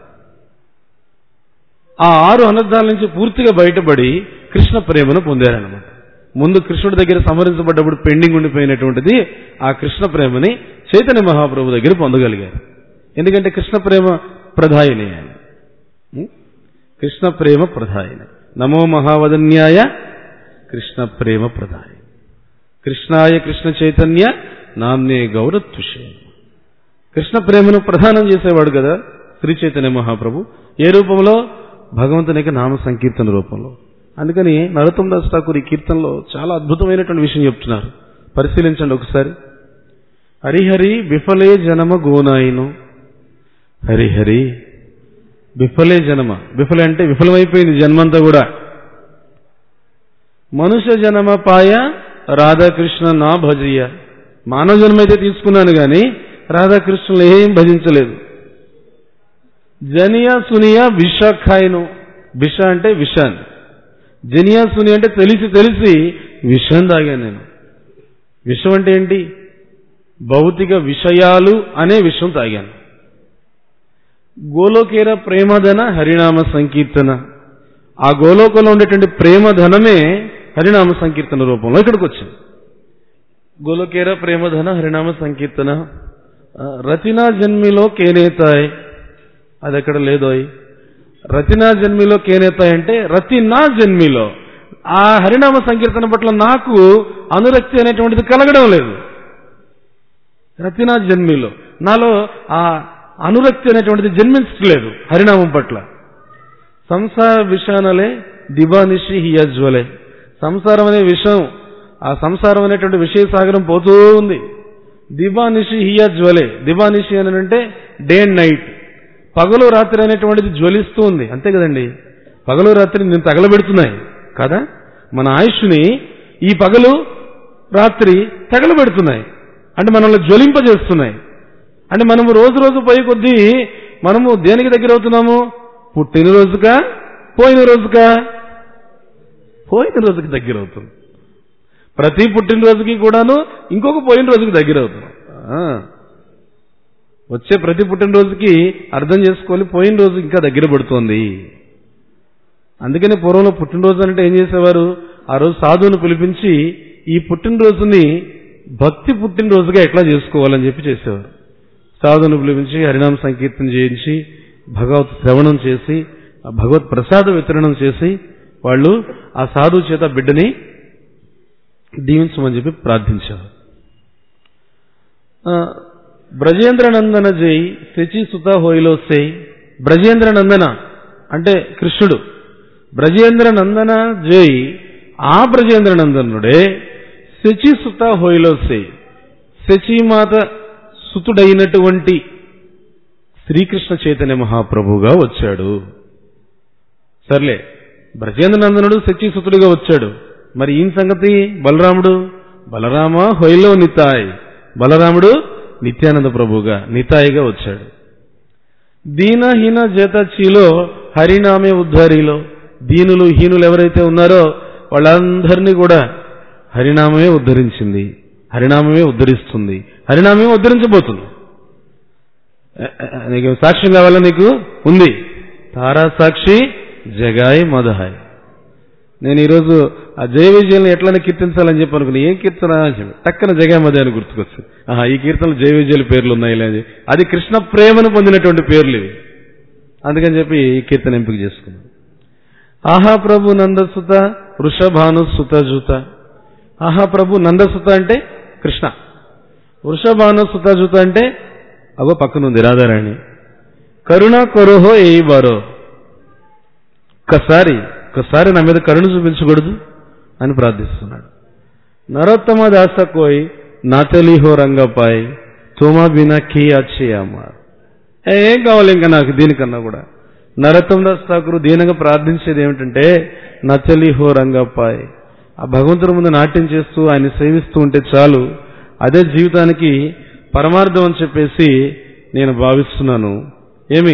ఆ ఆరు అనర్థాల నుంచి పూర్తిగా బయటపడి కృష్ణ ప్రేమను పొందారనమాట ముందు కృష్ణుడి దగ్గర సంహరించబడ్డప్పుడు పెండింగ్ ఉండిపోయినటువంటిది ఆ కృష్ణ ప్రేమని చైతన్య మహాప్రభు దగ్గర పొందగలిగారు ఎందుకంటే కృష్ణ ప్రేమ ప్రధాయిని ఆయన ఉం? కృష్ణ ప్రేమ ప్రధాయిని నమో మహావదన్యాయ కృష్ణ ప్రేమ ప్రధాయి కృష్ణాయ కృష్ణ చైతన్య నామ్నే గౌరత్విషే కృష్ణ ప్రేమను ప్రధానం చేసేవాడు కదా శ్రీ చైతన్య మహాప్రభు ఏ రూపంలో భగవంతుని యొక్క నామ సంకీర్తన రూపంలో అందుకని నరోత్తం దాస్ ఠాకూర్ ఈ కీర్తనలో చాలా అద్భుతమైనటువంటి విషయం చెప్తున్నారు పరిశీలించండి ఒకసారి హరిహరి విఫలే జనమ గోనాయిను హరిహరి విఫలే జనమ విఫలే అంటే విఫలమైపోయింది జన్మంతా కూడా మనుష్య జనమ పాయ రాధాకృష్ణ నా భజయ్య మానవ జన్మ అయితే తీసుకున్నాను గాని రాధాకృష్ణులు ఏం భజించలేదు జనియా సునియా విషాఖాయను విష అంటే విషాన్ని జనియా సుని అంటే తెలిసి తెలిసి విషం తాగాను నేను విషం అంటే ఏంటి భౌతిక విషయాలు అనే విషయం తాగాను గోలోకేర ప్రేమధన హరినామ సంకీర్తన ఆ గోలోకంలో ఉండేటువంటి ప్రేమధనమే హరినామ సంకీర్తన రూపంలో ఇక్కడికి వచ్చింది గోలోకేర ప్రేమధన హరినామ సంకీర్తన ఆ, రతినా జన్మిలో కేనేతాయ్ అది ఎక్కడ లేదోయ్ రతినా జన్మిలో కేనేతాయ్ అంటే రతినా జన్మిలో ఆ హరినామ సంకీర్తన పట్ల నాకు అనురక్తి అనేటువంటిది కలగడం లేదు రతినా జన్మిలో నాలో ఆ అనురక్తి అనేటువంటిది జన్మించట్లేదు హరినామం పట్ల సంసార విషానలే దిబానిషి హియజ్వలే సంసారం అనే విషయం ఆ సంసారం అనేటువంటి విషయ సాగరం పోతూ ఉంది దిబానిషి హియజ్వలే దిబానిషి అని అంటే డే అండ్ నైట్ పగలు రాత్రి అనేటువంటిది జ్వలిస్తూ ఉంది అంతే కదండి పగలు రాత్రి నేను తగలబెడుతున్నాయి కదా మన ఆయుష్ని ఈ పగలు రాత్రి తగలబెడుతున్నాయి అంటే మనల్ని జ్వలింపజేస్తున్నాయి అంటే మనము రోజు రోజు పోయి కొద్దీ మనము దేనికి దగ్గర అవుతున్నాము పుట్టిన రోజుకా పోయిన రోజుకా పోయిన రోజుకి దగ్గర అవుతుంది ప్రతి పుట్టినరోజుకి కూడాను ఇంకొక పోయిన రోజుకి దగ్గర అవుతున్నాం ఆ. వచ్చే ప్రతి పుట్టినరోజుకి అర్థం చేసుకోవాలి పోయిన రోజు ఇంకా దగ్గర పడుతోంది అందుకని పూర్వంలో పుట్టినరోజు అంటే ఏం చేసేవారు ఆ రోజు సాధువును పిలిపించి ఈ పుట్టినరోజుని భక్తి పుట్టినరోజుగా ఎట్లా చేసుకోవాలని చెప్పి చేసేవారు సాధువును పిలిపించి హరినామ సంకీర్తన చేయించి భగవత్ శ్రవణం చేసి ఆ భగవత్ ప్రసాద వితరణం చేసి వాళ్ళు ఆ సాధువు చేత బిడ్డని దీవించమని చెప్పి ప్రార్థించారు ఆ, బ్రజేంద్ర నందన జై శచి సుత హోయిలో సే బ్రజేంద్ర నందన అంటే కృష్ణుడు బ్రజేంద్ర నందన జై ఆ బ్రజేంద్ర నందనుడే శచి సుత హోయిలో సే శచీమాత సుతుడైనటువంటి శ్రీకృష్ణ చైతన్య మహాప్రభుగా వచ్చాడు సర్లే బ్రజేంద్ర నందనుడు శచీసుతుడిగా వచ్చాడు మరి ఈయన సంగతి బలరాముడు బలరామ హొయ్లో నితాయ్ బలరాముడు నిత్యానంద ప్రభుగా నితాయిగా వచ్చాడు దీనహీన జేతచీలో హరినామే ఉద్ధారిలో దీనులు హీనులు ఎవరైతే ఉన్నారో వాళ్ళందరినీ కూడా హరినామమే ఉద్ధరించింది హరినామమే ఉద్ధరిస్తుంది హరినామమే ఉద్ధరించబోతుంది ఎ- ఎ- నీకు సాక్ష్యం కావాలా నీకు ఉంది తారా సాక్షి జగాయ్ మదహాయ్ నేను ఈరోజు ఆ జయ విజయాలను ఎట్లనే కీర్తించాలని చెప్పి అనుకున్నా ఏం కీర్తన అని చెప్పి టక్కన జగాయ్ మద అని గుర్తుకొచ్చు ఆహా ఈ కీర్తనలు జయ విజయాల పేర్లు ఉన్నాయి అని అది కృష్ణ ప్రేమను పొందినటువంటి పేర్లు ఇవి అందుకని చెప్పి ఈ కీర్తన ఎంపిక చేసుకున్నాను ఆహా ప్రభు నందసుత వృషభాను సుత జుత ఆహా ప్రభు నందసుత అంటే కృష్ణ వృషభాను సుత జుత అంటే అగో పక్కనుంది రాధారాణి కరుణ కొరోహో ఏ బారో ఒక్కసారి ఒక్కసారి నా మీద కరుణ చూపించకూడదు అని ప్రార్థిస్తున్నాడు నరోత్తమ దాస కోయ్ నాతలిహో రంగపాయ్ తోమా బినా కీ అచ్చే అమ్మారు ఏం కావాలి ఇంకా నాకు దీనికన్నా కూడా నరోత్తమ దాస్ ఠాకూర్ దీనంగా ప్రార్థించేది ఏమిటంటే నచలిహో రంగపాయ్ ఆ భగవంతుడి ముందు నాట్యం చేస్తూ ఆయన సేవిస్తూ ఉంటే చాలు అదే జీవితానికి పరమార్థం అని చెప్పేసి నేను భావిస్తున్నాను ఏమి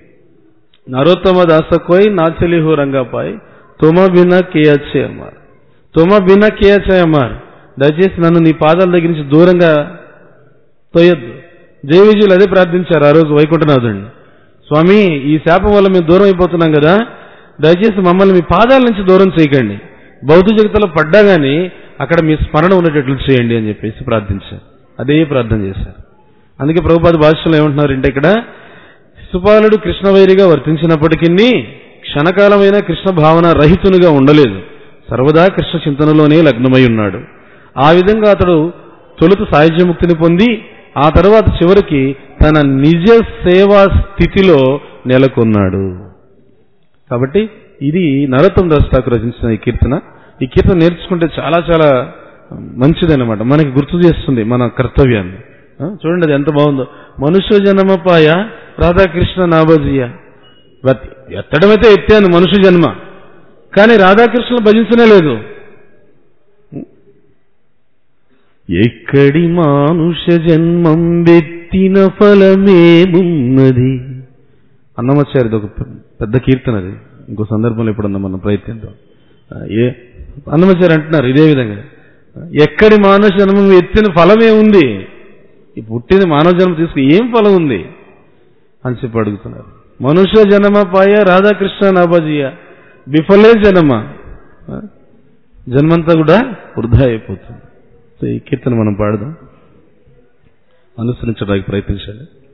నరోత్తమ దాసకోయ్ నాచలిహో రంగపాయ్ తోమా బినా కేయచ్చే అమ్మార్ తోమా బినా కేయచ్చే అమ్మార్ దయచేసి నన్ను నీ పాదాల దగ్గర నుంచి దూరంగా తోయొద్దు జయవిజయులు అదే ప్రార్థించారు ఆ రోజు వైకుంఠనాథుడిని స్వామి ఈ శాపం వల్ల మేము దూరం అయిపోతున్నాం కదా దయచేసి మమ్మల్ని మీ పాదాల నుంచి దూరం చేయకండి బౌద్ధ జగత్తులో పడ్డా గానీ అక్కడ మీ స్మరణ ఉండేటట్లు చేయండి అని చెప్పేసి ప్రార్థించారు అదే ప్రార్థన చేశారు అందుకే ప్రభుపాద భాషలో ఏమంటున్నారంటే ఇక్కడ శిశుపాలుడు కృష్ణవైరిగా వర్తించినప్పటికీ క్షణకాలమైన కృష్ణ భావన రహితునిగా ఉండలేదు సర్వదా కృష్ణ చింతనలోనే లగ్నమై ఉన్నాడు ఆ విధంగా అతడు తొలుత సాయుధ్యముక్తిని పొంది ఆ తర్వాత చివరికి తన నిజ సేవా స్థితిలో నెలకొన్నాడు కాబట్టి ఇది నరోత్తం దాస్ ఠాకూర్ రచించిన ఈ కీర్తన ఈ కీర్తన నేర్చుకుంటే చాలా చాలా మంచిదన్నమాట మనకి గుర్తు చేస్తుంది మన కర్తవ్యాన్ని ఆ, చూడండి అది ఎంత బాగుందో మనుష్య జన్మపాయ రాధాకృష్ణ నాబోజియ బట్ ఎత్తడమైతే ఎత్తాను మనుష్య జన్మ కానీ రాధాకృష్ణ భజించనే లేదు ఎక్కడి మానుష జన్మం వెత్తిన ఫలమేమున్నది అన్నమాచార్యది ఒక పె- పెద్ద కీర్తన అది ఇంకో సందర్భంలో ఎప్పుడన్నా మనం ప్రయత్నిద్దాం ఆ, ఏ అన్నమాచార్య అంటున్నారు ఇదే విధంగా ఎక్కడి మానవ జన్మం ఎత్తిన ఫలమే ఉంది ఈ పుట్టిన మానవ జన్మ తీసుకు ఏం ఫలం ఉంది అని చెప్పి అడుగుతున్నారు మనుష్య జన్మ పాయ రాధాకృష్ణ నాబాజీయ విఫలే జన్మ ఆ? జన్మంతా కూడా వృధా అయిపోతుంది సో ఈ కీర్తన మనం పాడదాం అనుసరించడానికి ప్రయత్నించండి